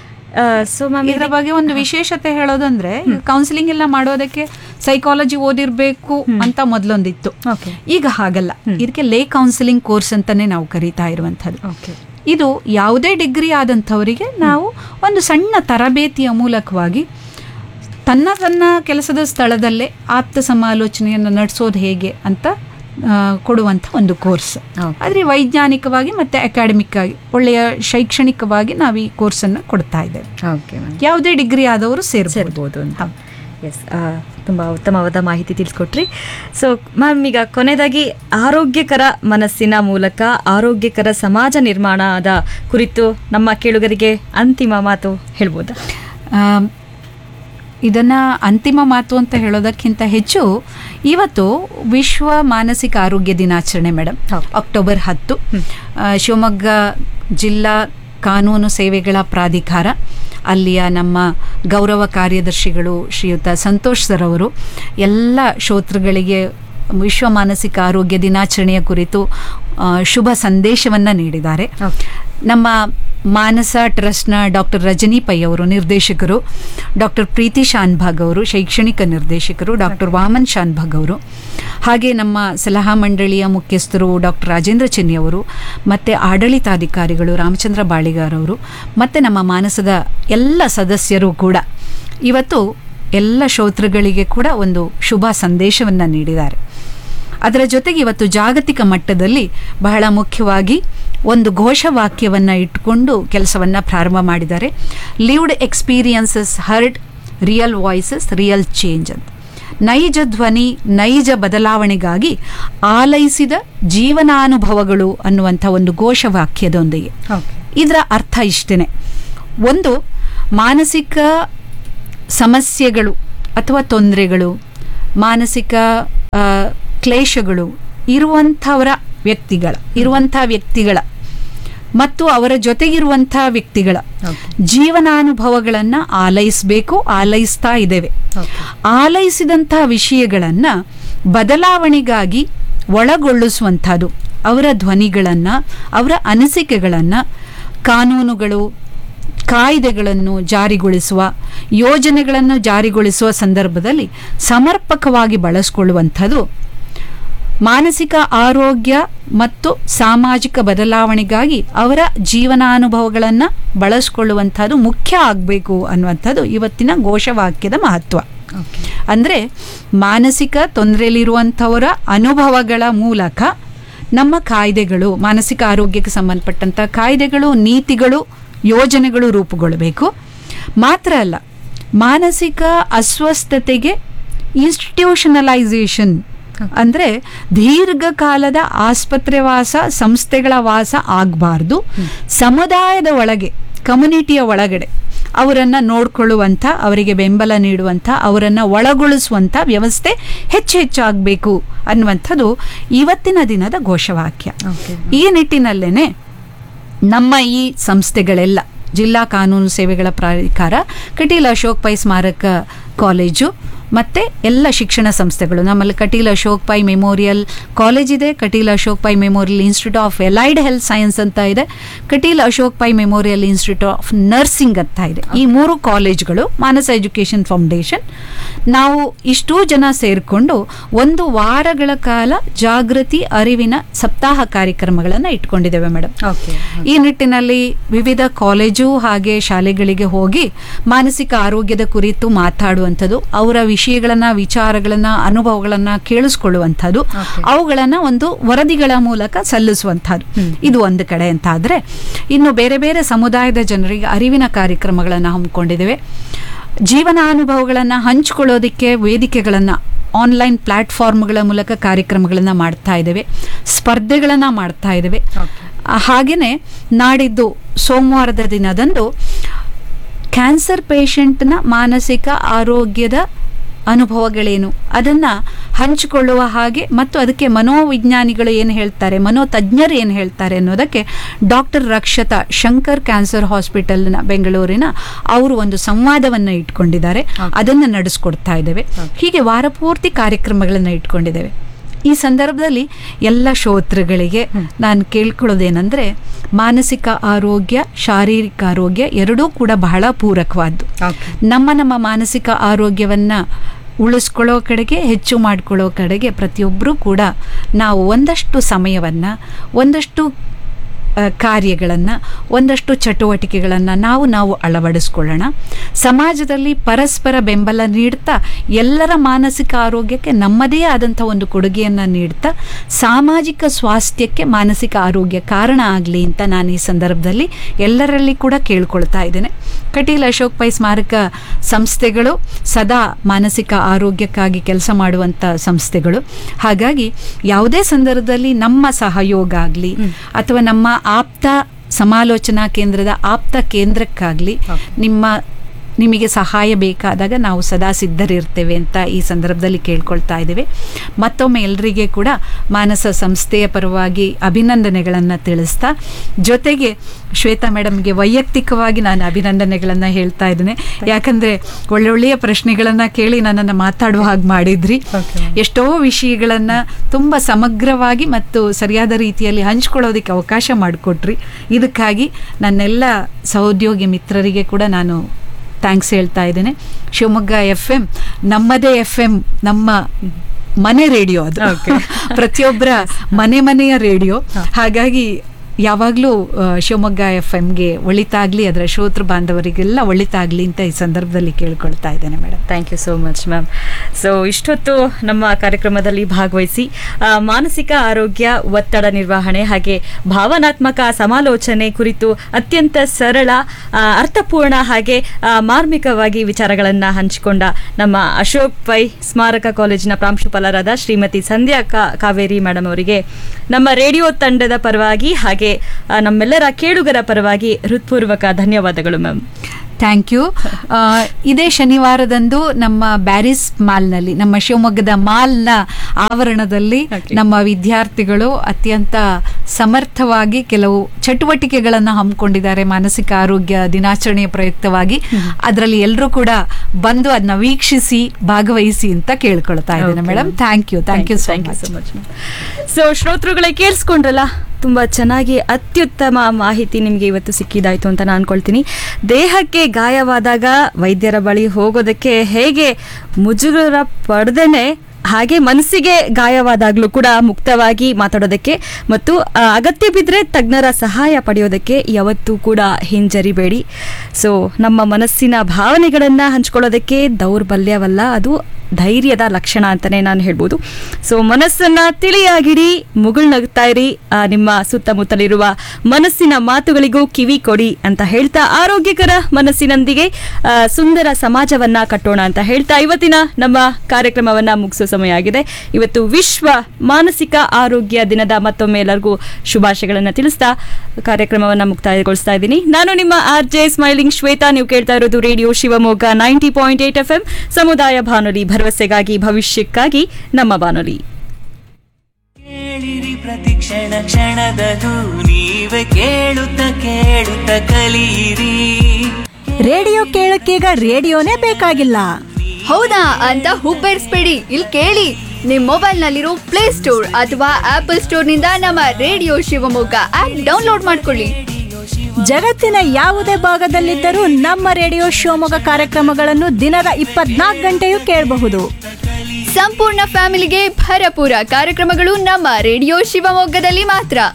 ಸೊ ಮ್ಯಾಮ್ ಇದರ ಬಗ್ಗೆ ಒಂದು ವಿಶೇಷತೆ ಹೇಳೋದಂದ್ರೆ ಕೌನ್ಸಿಲಿಂಗ್ ಎಲ್ಲ ಮಾಡೋದಕ್ಕೆ ಸೈಕಾಲಜಿ ಓದಿರ್ಬೇಕು ಅಂತ ಮೊದಲೊಂದಿತ್ತು ಓಕೆ ಈಗ ಹಾಗಲ್ಲ ಇದಕ್ಕೆ ಲೇ ಕೌನ್ಸಿಲಿಂಗ್ ಕೋರ್ಸ್ ಅಂತಾನೆ ನಾವು ಕರೀತಾ ಇರುವಂಥದ್ದು ಓಕೆ ಇದು ಯಾವುದೇ ಡಿಗ್ರಿ ಆದಂಥವರಿಗೆ ನಾವು ಒಂದು ಸಣ್ಣ ತರಬೇತಿಯ ಮೂಲಕವಾಗಿ ತನ್ನ ತನ್ನ ಕೆಲಸದ ಸ್ಥಳದಲ್ಲೇ ಆಪ್ತ ಸಮಾಲೋಚನೆಯನ್ನು ನಡೆಸೋದು ಹೇಗೆ ಅಂತ ಆ, ಕೊಡುವಂಥ ಒಂದು ಕೋರ್ಸ್ Okay. ಆದರೆ ವೈಜ್ಞಾನಿಕವಾಗಿ ಮತ್ತು ಅಕಾಡೆಮಿಕ್ ಆಗಿ ಒಳ್ಳೆಯ ಶೈಕ್ಷಣಿಕವಾಗಿ ನಾವು ಈ ಕೋರ್ಸನ್ನು ಕೊಡ್ತಾ ಇದ್ದೇವೆ ಓಕೆ ಮ್ಯಾಮ್ ಯಾವುದೇ ಡಿಗ್ರಿ ಆದವರು ಸೇರ್ಬೋದು ಸೇರ್ಬೋದು ಅಂತ ಎಸ್ ತುಂಬ ಉತ್ತಮವಾದ ಮಾಹಿತಿ ತಿಳಿಸ್ಕೊಟ್ರಿ ಸೊ ಮ್ಯಾಮ್ ಈಗ ಕೊನೆಯದಾಗಿ ಆರೋಗ್ಯಕರ ಮನಸ್ಸಿನ ಮೂಲಕ ಆರೋಗ್ಯಕರ ಸಮಾಜ ನಿರ್ಮಾಣದ ಕುರಿತು ನಮ್ಮ ಕೇಳುಗರಿಗೆ ಅಂತಿಮ ಮಾತು ಹೇಳ್ಬೋದಾ ಆಮ್, ಇದನ್ನ ಅಂತಿಮ ಮಾತು ಅಂತ ಹೇಳೋದಕ್ಕಿಂತ ಹೆಚ್ಚು ಇವತ್ತು ವಿಶ್ವ ಮಾನಸಿಕ ಆರೋಗ್ಯ ದಿನಾಚರಣೆ ಮೇಡಮ್ ಹೌದು. ಅಕ್ಟೋಬರ್ ಹತ್ತು ಆ, ಶಿವಮೊಗ್ಗ ಜಿಲ್ಲಾ ಕಾನೂನು ಸೇವೆಗಳ ಪ್ರಾಧಿಕಾರ ಅಲ್ಲಿಯ ನಮ್ಮ ಗೌರವ ಕಾರ್ಯದರ್ಶಿಗಳು ಶ್ರೀಯುತ ಸಂತೋಷ್ ಸರ್ ಅವರು ಎಲ್ಲ ಶ್ರೋತೃಗಳಿಗೆ ವಿಶ್ವ ಮಾನಸಿಕ ಆರೋಗ್ಯ ದಿನಾಚರಣೆಯ ಕುರಿತು ಆ, ಶುಭ ಸಂದೇಶವನ್ನು ನೀಡಿದ್ದಾರೆ Okay. ನಮ್ಮ ಮಾನಸ ಟ್ರಸ್ಟ್ನ ಡಾಕ್ಟರ್ ರಜನಿ ಪೈ ಅವರು ನಿರ್ದೇಶಕರು ಡಾಕ್ಟರ್ ಪ್ರೀತಿ ಶಾನ್ಭಾಗ್ ಅವರು ಶೈಕ್ಷಣಿಕ ನಿರ್ದೇಶಕರು ಡಾಕ್ಟರ್ ವಾಮನ್ ಶಾನ್ಭಾಗ್ ಅವರು ಹಾಗೆ ನಮ್ಮ ಸಲಹಾ ಮಂಡಳಿಯ ಮುಖ್ಯಸ್ಥರು ಡಾಕ್ಟರ್ ರಾಜೇಂದ್ರ ಚೆನ್ನಿ ಅವರು ಮತ್ತು ಆಡಳಿತಾಧಿಕಾರಿಗಳು ರಾಮಚಂದ್ರ ಬಾಳಿಗಾರ್ ಅವರು ಮತ್ತು ನಮ್ಮ ಮಾನಸದ ಎಲ್ಲ ಸದಸ್ಯರು ಕೂಡ ಇವತ್ತು ಎಲ್ಲ ಶ್ರೋತೃಗಳಿಗೆ ಕೂಡ ಒಂದು ಶುಭ ಸಂದೇಶವನ್ನು ನೀಡಿದ್ದಾರೆ ಅದರ ಜೊತೆಗೆ ಇವತ್ತು ಜಾಗತಿಕ ಮಟ್ಟದಲ್ಲಿ ಬಹಳ ಮುಖ್ಯವಾಗಿ ಒಂದು ಘೋಷವಾಕ್ಯವನ್ನು ಇಟ್ಕೊಂಡು ಕೆಲಸವನ್ನು ಪ್ರಾರಂಭ ಮಾಡಿದ್ದಾರೆ lived experiences heard real voices real change ಅಂತ ನೈಜ ಧ್ವನಿ ನೈಜ ಬದಲಾವಣೆಗಾಗಿ ಆಲೈಸಿದ ಜೀವನಾನುಭವಗಳು ಅನ್ನುವಂಥ ಒಂದು ಘೋಷವಾಕ್ಯದೊಂದಿಗೆ ಓಕೆ ಇದರ ಅರ್ಥ ಇಷ್ಟೇ ಒಂದು ಮಾನಸಿಕ ಸಮಸ್ಯೆಗಳು ಅಥವಾ ತೊಂದರೆಗಳು ಮಾನಸಿಕ ಆ, ಕ್ಲೇಶಗಳು ಇರುವಂಥವರ ವ್ಯಕ್ತಿಗಳ ಇರುವಂಥ ವ್ಯಕ್ತಿಗಳ ಮತ್ತು ಅವರ ಜೊತೆಗಿರುವಂಥ ವ್ಯಕ್ತಿಗಳ ಓಕೆ ಜೀವನಾನುಭವಗಳನ್ನು ಆಲೈಸಬೇಕು ಆಲೈಸ್ತಾ ಇದ್ದೇವೆ ಓಕೆ ಆಲೈಸಿದಂಥ ವಿಷಯಗಳನ್ನು ಬದಲಾವಣೆಗಾಗಿ ಒಳಗೊಳ್ಳಿಸುವಂಥದ್ದು ಅವರ ಧ್ವನಿಗಳನ್ನು ಅವರ ಅನಿಸಿಕೆಗಳನ್ನು ಕಾನೂನುಗಳು ಕಾಯ್ದೆಗಳನ್ನು ಜಾರಿಗೊಳಿಸುವ ಯೋಜನೆಗಳನ್ನು ಜಾರಿಗೊಳಿಸುವ ಸಂದರ್ಭದಲ್ಲಿ ಸಮರ್ಪಕವಾಗಿ ಬಳಸ್ಕೊಳ್ಳುವಂಥದ್ದು ಮಾನಸಿಕ ಆರೋಗ್ಯ ಮತ್ತು ಸಾಮಾಜಿಕ ಬದಲಾವಣೆಗಾಗಿ ಅವರ ಜೀವನಾನುಭವಗಳನ್ನು ಬಳಸ್ಕೊಳ್ಳುವಂಥದ್ದು ಮುಖ್ಯ ಆಗಬೇಕು ಅನ್ನುವಂಥದ್ದು ಇವತ್ತಿನ ಘೋಷವಾಕ್ಯದ ಮಹತ್ವ ಓಕೆ ಅಂದರೆ ಮಾನಸಿಕ ತೊಂದರೆಯಲ್ಲಿರುವಂಥವರ ಅನುಭವಗಳ ಮೂಲಕ ನಮ್ಮ ಕಾಯ್ದೆಗಳು ಮಾನಸಿಕ ಆರೋಗ್ಯಕ್ಕೆ ಸಂಬಂಧಪಟ್ಟಂಥ ಕಾಯ್ದೆಗಳು ನೀತಿಗಳು ಯೋಜನೆಗಳು ರೂಪುಗೊಳ್ಳಬೇಕು ಮಾತ್ರ ಅಲ್ಲ ಮಾನಸಿಕ ಅಸ್ವಸ್ಥತೆಗೆ ಇನ್ಸ್ಟಿಟ್ಯೂಷನಲೈಸೇಷನ್ ಅಂದರೆ ದೀರ್ಘಕಾಲದ ಆಸ್ಪತ್ರೆ ವಾಸ ಸಂಸ್ಥೆಗಳ ವಾಸ ಆಗಬಾರ್ದು ಸಮುದಾಯದ ಒಳಗೆ ಕಮ್ಯುನಿಟಿಯ ಒಳಗಡೆ ಅವರನ್ನು ನೋಡ್ಕೊಳ್ಳುವಂಥ ಅವರಿಗೆ ಬೆಂಬಲ ನೀಡುವಂಥ ಅವರನ್ನು ಒಳಗೊಳಿಸುವಂಥ ವ್ಯವಸ್ಥೆ ಹೆಚ್ಚು ಹೆಚ್ಚಾಗಬೇಕು ಅನ್ನುವಂಥದ್ದು ಇವತ್ತಿನ ದಿನದ ಘೋಷವಾಕ್ಯ ಓಕೆ ಈ ನಿಟ್ಟಿನಲ್ಲೇನೆ ನಮ್ಮ ಈ ಸಂಸ್ಥೆಗಳೆಲ್ಲ ಜಿಲ್ಲಾ ಕಾನೂನು ಸೇವೆಗಳ ಪ್ರಾಧಿಕಾರ ಕಟೀಲ್ ಅಶೋಕ್ ಪೈ ಸ್ಮಾರಕ ಕಾಲೇಜು ಮತ್ತು ಎಲ್ಲ ಶಿಕ್ಷಣ ಸಂಸ್ಥೆಗಳು ನಮ್ಮಲ್ಲಿ ಕಟೀಲ್ ಅಶೋಕ್ ಪೈ ಮೆಮೋರಿಯಲ್ ಕಾಲೇಜ್ ಇದೆ Kateel Ashok Pai memorial institute of allied health science ಅಂತ ಇದೆ Kateel Ashok Pai memorial institute of nursing ಅಂತ ಇದೆ ಈ ಮೂರು ಕಾಲೇಜ್ಗಳು ಮಾನಸ ಎಜುಕೇಷನ್ ಫೌಂಡೇಶನ್ ನಾವು ಇಷ್ಟೂ ಜನ ಸೇರಿಕೊಂಡು ಒಂದು ವಾರಗಳ ಕಾಲ ಜಾಗೃತಿ ಅರಿವಿನ ಸಪ್ತಾಹ ಕಾರ್ಯಕ್ರಮಗಳನ್ನು ಇಟ್ಕೊಂಡಿದ್ದೇವೆ ಮೇಡಮ್ ಓಕೆ ಈ ನಿಟ್ಟಿನಲ್ಲಿ ವಿವಿಧ ಕಾಲೇಜು ಹಾಗೆ ಶಾಲೆಗಳಿಗೆ ಹೋಗಿ ಮಾನಸಿಕ ಆರೋಗ್ಯದ ಕುರಿತು ಮಾತಾಡುವಂಥದ್ದು ಅವರ ವಿಷಯಗಳನ್ನ ವಿಚಾರಗಳನ್ನ ಅನುಭವಗಳನ್ನ ಕೇಳಿಸ್ಕೊಳ್ಳುವಂಥದ್ದು Okay. ಅವುಗಳನ್ನ ಒಂದು ವರದಿಗಳ ಮೂಲಕ ಸಲ್ಲಿಸುವಂಥದ್ದು ಇದು ಒಂದು ಕಡೆ ಅಂತ ಆದ್ರೆ ಇನ್ನು ಬೇರೆ ಬೇರೆ ಸಮುದಾಯದ ಜನರಿಗೆ ಅರಿವಿನ ಕಾರ್ಯಕ್ರಮಗಳನ್ನು ಹಮ್ಮಿಕೊಂಡಿದ್ದೇವೆ ಜೀವನಾನುಭವಗಳನ್ನು ಹಂಚಿಕೊಳ್ಳೋದಕ್ಕೆ ವೇದಿಕೆಗಳನ್ನು ಆನ್ಲೈನ್ ಪ್ಲಾಟ್ಫಾರ್ಮ್ಗಳ ಮೂಲಕ ಕಾರ್ಯಕ್ರಮಗಳನ್ನು ಮಾಡ್ತಾ ಇದ್ದೇವೆ ಸ್ಪರ್ಧೆಗಳನ್ನು ಮಾಡ್ತಾ ಇದ್ದೇವೆ ಓಕೆ ಹಾಗೆಯೇ ನಾಡಿದ್ದು ಸೋಮವಾರದ ದಿನದಂದು ಕ್ಯಾನ್ಸರ್ ಪೇಷಂಟ್ನ ಮಾನಸಿಕ ಆರೋಗ್ಯದ ಅನುಭವಗಳೇನು ಅದನ್ನು ಹಂಚಿಕೊಳ್ಳುವ ಹಾಗೆ ಮತ್ತು ಅದಕ್ಕೆ ಮನೋವಿಜ್ಞಾನಿಗಳು ಏನು ಹೇಳ್ತಾರೆ ಮನೋತಜ್ಞರು ಏನು ಹೇಳ್ತಾರೆ ಅನ್ನೋದಕ್ಕೆ ಡಾಕ್ಟರ್ ರಕ್ಷತಾ ಶಂಕರ್ ಕ್ಯಾನ್ಸರ್ ಹಾಸ್ಪಿಟಲ್ನ ಬೆಂಗಳೂರಿನ ಅವರು ಒಂದು ಸಂವಾದವನ್ನು ಇಟ್ಕೊಂಡಿದ್ದಾರೆ ಅದನ್ನು ನಡೆಸ್ಕೊಡ್ತಾ ಇದ್ದೇವೆ ಹೀಗೆ ವಾರಪೂರ್ತಿ ಕಾರ್ಯಕ್ರಮಗಳನ್ನು ಇಟ್ಕೊಂಡಿದ್ದೇವೆ ಈ ಸಂದರ್ಭದಲ್ಲಿ ಎಲ್ಲ ಶ್ರೋತೃಗಳಿಗೆ ನಾನು ಕೇಳ್ಕೊಳ್ಳೋದೇನೆಂದರೆ ಮಾನಸಿಕ ಆರೋಗ್ಯ ಶಾರೀರಿಕ ಆರೋಗ್ಯ ಎರಡೂ ಕೂಡ ಬಹಳ ಪೂರಕವಾದ್ದು ಓಕೆ ನಮ್ಮ ನಮ್ಮ ಮಾನಸಿಕ ಆರೋಗ್ಯವನ್ನು ಉಳಿಸ್ಕೊಳ್ಳೋ ಕಡೆಗೆ ಹೆಚ್ಚು ಮಾಡ್ಕೊಳ್ಳೋ ಕಡೆಗೆ ಪ್ರತಿಯೊಬ್ಬರೂ ಕೂಡ ನಾವು ಒಂದಷ್ಟು ಸಮಯವನ್ನು ಒಂದಷ್ಟು ಕಾರ್ಯಗಳನ್ನು ಒಂದಷ್ಟು ಚಟುವಟಿಕೆಗಳನ್ನು ನಾವು ನಾವು ಅಳವಡಿಸ್ಕೊಳ್ಳೋಣ ಸಮಾಜದಲ್ಲಿ ಪರಸ್ಪರ ಬೆಂಬಲ ನೀಡ್ತಾ ಎಲ್ಲರ ಮಾನಸಿಕ ಆರೋಗ್ಯಕ್ಕೆ ನಮ್ಮದೇ ಆದಂಥ ಒಂದು ಕೊಡುಗೆಯನ್ನು ನೀಡ್ತಾ ಸಾಮಾಜಿಕ ಸ್ವಾಸ್ಥ್ಯಕ್ಕೆ ಮಾನಸಿಕ ಆರೋಗ್ಯ ಕಾರಣ ಆಗಲಿ ಅಂತ ನಾನು ಈ ಸಂದರ್ಭದಲ್ಲಿ ಎಲ್ಲರಲ್ಲಿ ಕೂಡ ಕೇಳ್ಕೊಳ್ತಾ ಇದ್ದೇನೆ ಕಟೀಲ್ ಅಶೋಕ್ ಪೈ ಸ್ಮಾರಕ ಸಂಸ್ಥೆಗಳು ಸದಾ ಮಾನಸಿಕ ಆರೋಗ್ಯಕ್ಕಾಗಿ ಕೆಲಸ ಮಾಡುವಂಥ ಸಂಸ್ಥೆಗಳು ಹಾಗಾಗಿ ಯಾವುದೇ ಸಂದರ್ಭದಲ್ಲಿ ನಮ್ಮ ಸಹಯೋಗ ಆಗಲಿ ಅಥವಾ ನಮ್ಮ ಆಪ್ತ ಸಮಾಲೋಚನಾ ಕೇಂದ್ರದ ಆಪ್ತ ಕೇಂದ್ರಕ್ಕಾಗಲಿ ನಿಮ್ಮ ನಿಮಗೆ ಸಹಾಯ ಬೇಕಾದಾಗ ನಾವು ಸದಾ ಸಿದ್ಧರಿರ್ತೇವೆ ಅಂತ ಈ ಸಂದರ್ಭದಲ್ಲಿ ಕೇಳ್ಕೊಳ್ತಾ ಇದ್ದೇವೆ ಮತ್ತೊಮ್ಮೆ ಎಲ್ರಿಗೆ ಕೂಡ ಮಾನಸ ಸಂಸ್ಥೆಯ ಪರವಾಗಿ ಅಭಿನಂದನೆಗಳನ್ನು ತಿಳಿಸ್ತಾ ಜೊತೆಗೆ ಶ್ವೇತಾ ಮೇಡಮ್ಗೆ ವೈಯಕ್ತಿಕವಾಗಿ ನಾನು ಅಭಿನಂದನೆಗಳನ್ನು ಹೇಳ್ತಾ ಇದ್ದೇನೆ ಯಾಕಂದರೆ ಒಳ್ಳೊಳ್ಳೆಯ ಪ್ರಶ್ನೆಗಳನ್ನು ಕೇಳಿ ನನ್ನನ್ನು ಮಾತಾಡುವ ಹಾಗೆ ಮಾಡಿದ್ರಿ Okay. ಎಷ್ಟೋ ವಿಷಯಗಳನ್ನು ತುಂಬ ಸಮಗ್ರವಾಗಿ ಮತ್ತು ಸರಿಯಾದ ರೀತಿಯಲ್ಲಿ ಹಂಚ್ಕೊಳ್ಳೋದಕ್ಕೆ ಅವಕಾಶ ಮಾಡಿಕೊಟ್ರಿ ಇದಕ್ಕಾಗಿ ನನ್ನೆಲ್ಲ ಸಹೋದ್ಯೋಗಿ ಮಿತ್ರರಿಗೆ ಕೂಡ ನಾನು ಥ್ಯಾಂಕ್ಸ್ ಹೇಳ್ತಾ ಇದ್ದೇನೆ ಶಿವಮೊಗ್ಗ ಎಫ್ ಎಮ್ ನಮ್ಮದೇ ಎಫ್ ಎಮ್ ನಮ್ಮ ಮನೆ ರೇಡಿಯೋ ಅದು Okay. ಪ್ರತಿಯೊಬ್ಬರ ಮನೆ ಮನೆಯ ರೇಡಿಯೋ ಹಾಗಾಗಿ ಯಾವಾಗಲೂ ಆ, ಶಿವಮೊಗ್ಗ ಎಫ್ ಎಮ್ಗೆ ಒಳಿತಾಗ್ಲಿ ಅದರ ಶ್ರೋತೃ ಬಾಂಧವರಿಗೆಲ್ಲ ಒಳಿತಾಗ್ಲಿ ಅಂತ ಈ ಸಂದರ್ಭದಲ್ಲಿ ಕೇಳ್ಕೊಳ್ತಾ ಇದ್ದೇನೆ madam thank you so much ma'am so ಇಷ್ಟೊತ್ತು ನಮ್ಮ ಕಾರ್ಯಕ್ರಮದಲ್ಲಿ ಭಾಗವಹಿಸಿ ಆ, ಮಾನಸಿಕ ಆರೋಗ್ಯ ಒತ್ತಡ ನಿರ್ವಹಣೆ ಹಾಗೆ ಭಾವನಾತ್ಮಕ ಸಮಾಲೋಚನೆ ಕುರಿತು ಅತ್ಯಂತ ಸರಳ ಆ, ಅರ್ಥಪೂರ್ಣ ಹಾಗೆ ಆ, ಮಾರ್ಮಿಕವಾಗಿ ವಿಚಾರಗಳನ್ನು ಹಂಚಿಕೊಂಡ ನಮ್ಮ ಅಶೋಕ್ ಪೈ ಸ್ಮಾರಕ ಕಾಲೇಜಿನ ಪ್ರಾಂಶುಪಾಲರಾದ ಶ್ರೀಮತಿ ಸಂಧ್ಯಾ ಕಾ ಕಾವೇರಿ ಮೇಡಮ್ ಅವರಿಗೆ ನಮ್ಮ ರೇಡಿಯೋ ತಂಡದ ಪರವಾಗಿ ಹಾಗೆ ಆ, ನಮ್ಮೆಲ್ಲರ ಕೇಳುಗರ ಪರವಾಗಿ ಹೃತ್ಪೂರ್ವಕ ಧನ್ಯವಾದಗಳು ಮ್ಯಾಮ್ ಥ್ಯಾಂಕ್ ಯು ಇದೇ ಶನಿವಾರದಂದು ನಮ್ಮ ಬ್ಯಾರಿಸ್ ಮಾಲ್ನಲ್ಲಿ ನಮ್ಮ ಶಿವಮೊಗ್ಗದ ಮಾಲ್ನ ಆವರಣದಲ್ಲಿ Okay. ನಮ್ಮ ವಿದ್ಯಾರ್ಥಿಗಳು ಅತ್ಯಂತ ಸಮರ್ಥವಾಗಿ ಕೆಲವು ಚಟುವಟಿಕೆಗಳನ್ನು ಹಮ್ಮಿಕೊಂಡಿದ್ದಾರೆ ಮಾನಸಿಕ ಆರೋಗ್ಯ ದಿನಾಚರಣೆಯ ಪ್ರಯುಕ್ತವಾಗಿ ಅದರಲ್ಲಿ ಎಲ್ಲರೂ ಕೂಡ ಬಂದು ಅದನ್ನ ವೀಕ್ಷಿಸಿ ಭಾಗವಹಿಸಿ ಅಂತ ಕೇಳ್ಕೊಳ್ತಾ ಇದ್ದೇನೆ Okay. Madam thank you thank you so much much so ಶ್ರೋತೃಗಳೇ ಕೇಳಿಸ್ಕೊಂಡ್ರಲ್ಲ ತುಂಬಾ ಚೆನ್ನಾಗಿ ಅತ್ಯುತ್ತಮ ಮಾಹಿತಿ ನಿಮಗೆ ಇವತ್ತು ಸಿಕ್ಕಿದಾಯ್ತು ಅಂತ ನಾನು ಅನ್ಕೊಳ್ತೀನಿ ದೇಹಕ್ಕೆ ಗಾಯವಾದಾಗ ವೈದ್ಯರ ಬಳಿ ಹೋಗೋದಕ್ಕೆ ಹೇಗೆ ಮುಜುಗರ ಪಡೆದೇನೆ ಹಾಗೆ ಮನಸ್ಸಿಗೆ ಗಾಯವಾದಾಗಲೂ ಕೂಡ ಮುಕ್ತವಾಗಿ ಮಾತಾಡೋದಕ್ಕೆ ಮತ್ತು ಆ, ಅಗತ್ಯ ಬಿದ್ದರೆ ತಜ್ಞರ ಸಹಾಯ ಪಡೆಯೋದಕ್ಕೆ ಯಾವತ್ತೂ ಕೂಡ ಹಿಂಜರಿಬೇಡಿ ಸೊ ನಮ್ಮ ಮನಸ್ಸಿನ ಭಾವನೆಗಳನ್ನು ಹಂಚ್ಕೊಳ್ಳೋದಕ್ಕೆ ದೌರ್ಬಲ್ಯವಲ್ಲ ಅದು ಧೈರ್ಯದ ಲಕ್ಷಣ ಅಂತಲೇ ನಾನು ಹೇಳ್ಬೋದು ಸೊ ಮನಸ್ಸನ್ನು ತಿಳಿಯಾಗಿಡಿ ಮುಗುಳ್ನಗ್ತಾ ಇರಿ ಆ, ನಿಮ್ಮ ಸುತ್ತಮುತ್ತಲಿರುವ ಮನಸ್ಸಿನ ಮಾತುಗಳಿಗೂ ಕಿವಿ ಕೊಡಿ ಅಂತ ಹೇಳ್ತಾ ಆರೋಗ್ಯಕರ ಮನಸ್ಸಿನೊಂದಿಗೆ ಆ, ಸುಂದರ ಸಮಾಜವನ್ನ ಕಟ್ಟೋಣ ಅಂತ ಹೇಳ್ತಾ ಇವತ್ತಿನ ನಮ್ಮ ಕಾರ್ಯಕ್ರಮವನ್ನ ಮುಗಿಸೋ ಸಮಯ ಆಗಿದೆ ಇವತ್ತು ವಿಶ್ವ ಮಾನಸಿಕ ಆರೋಗ್ಯ ದಿನದ ಮತ್ತೊಮ್ಮೆ ಎಲ್ಲರಿಗೂ ಶುಭಾಶಯಗಳನ್ನು ತಿಳಿಸ್ತಾ ಕಾರ್ಯಕ್ರಮವನ್ನ ಮುಕ್ತಾಯಗೊಳಿಸ್ತಾ ಇದ್ದೀನಿ ನಾನು ನಿಮ್ಮ ಆರ್ ಜೆ ಸ್ಮೈಲಿಂಗ್ ಶ್ವೇತಾ ನೀವು ಕೇಳ್ತಾ ಇರೋದು radio Shivamogga ninety point eight F M ಸಮುದಾಯ ಬಾನುಲಿ ಭರವಸೆಗಾಗಿ ಭವಿಷ್ಯಕ್ಕಾಗಿ ನಮ್ಮ ಬಾನುಲಿ ಕೇಳಿರಿ ಪ್ರತಿ ಕ್ಷಣ ಕ್ಷಣದದು ನೀವೇ ಕೇಳುತ್ತ ಕೇಳುತ್ತ ಕಲಿಯಿರಿ ರೇಡಿಯೋ ಕೇಳಕ್ಕೀಗ ರೇಡಿಯೋನೇ ಬೇಕಾಗಿಲ್ಲ ಹೌದಾ ಅಂತ ಹುಬ್ಬೇರಿಸ್ಬೇಡಿ ಇಲ್ಲಿ ಕೇಳಿ ನಿಮ್ ಮೊಬೈಲ್ ನಲ್ಲಿರೋ ಪ್ಲೇ ಸ್ಟೋರ್ ಅಥವಾ ಆಪಲ್ ಸ್ಟೋರ್ ನಿಂದ ನಮ್ಮ ರೇಡಿಯೋ ಶಿವಮೊಗ್ಗ ಆಪ್ ಡೌನ್ಲೋಡ್ ಮಾಡ್ಕೊಳ್ಳಿ ಜಗತ್ತಿನ ಯಾವುದೇ ಭಾಗದಲ್ಲಿದ್ದರೂ ನಮ್ಮ ರೇಡಿಯೋ ಶಿವಮೊಗ್ಗ ಕಾರ್ಯಕ್ರಮಗಳನ್ನು ದಿನದ ಇಪ್ಪತ್ನಾಲ್ಕು ಗಂಟೆಯೂ ಕೇಳಬಹುದು ಸಂಪೂರ್ಣ ಫ್ಯಾಮಿಲಿಗೆ ಭರಪೂರ ಕಾರ್ಯಕ್ರಮಗಳು ನಮ್ಮ ರೇಡಿಯೋ ಶಿವಮೊಗ್ಗದಲ್ಲಿ ಮಾತ್ರ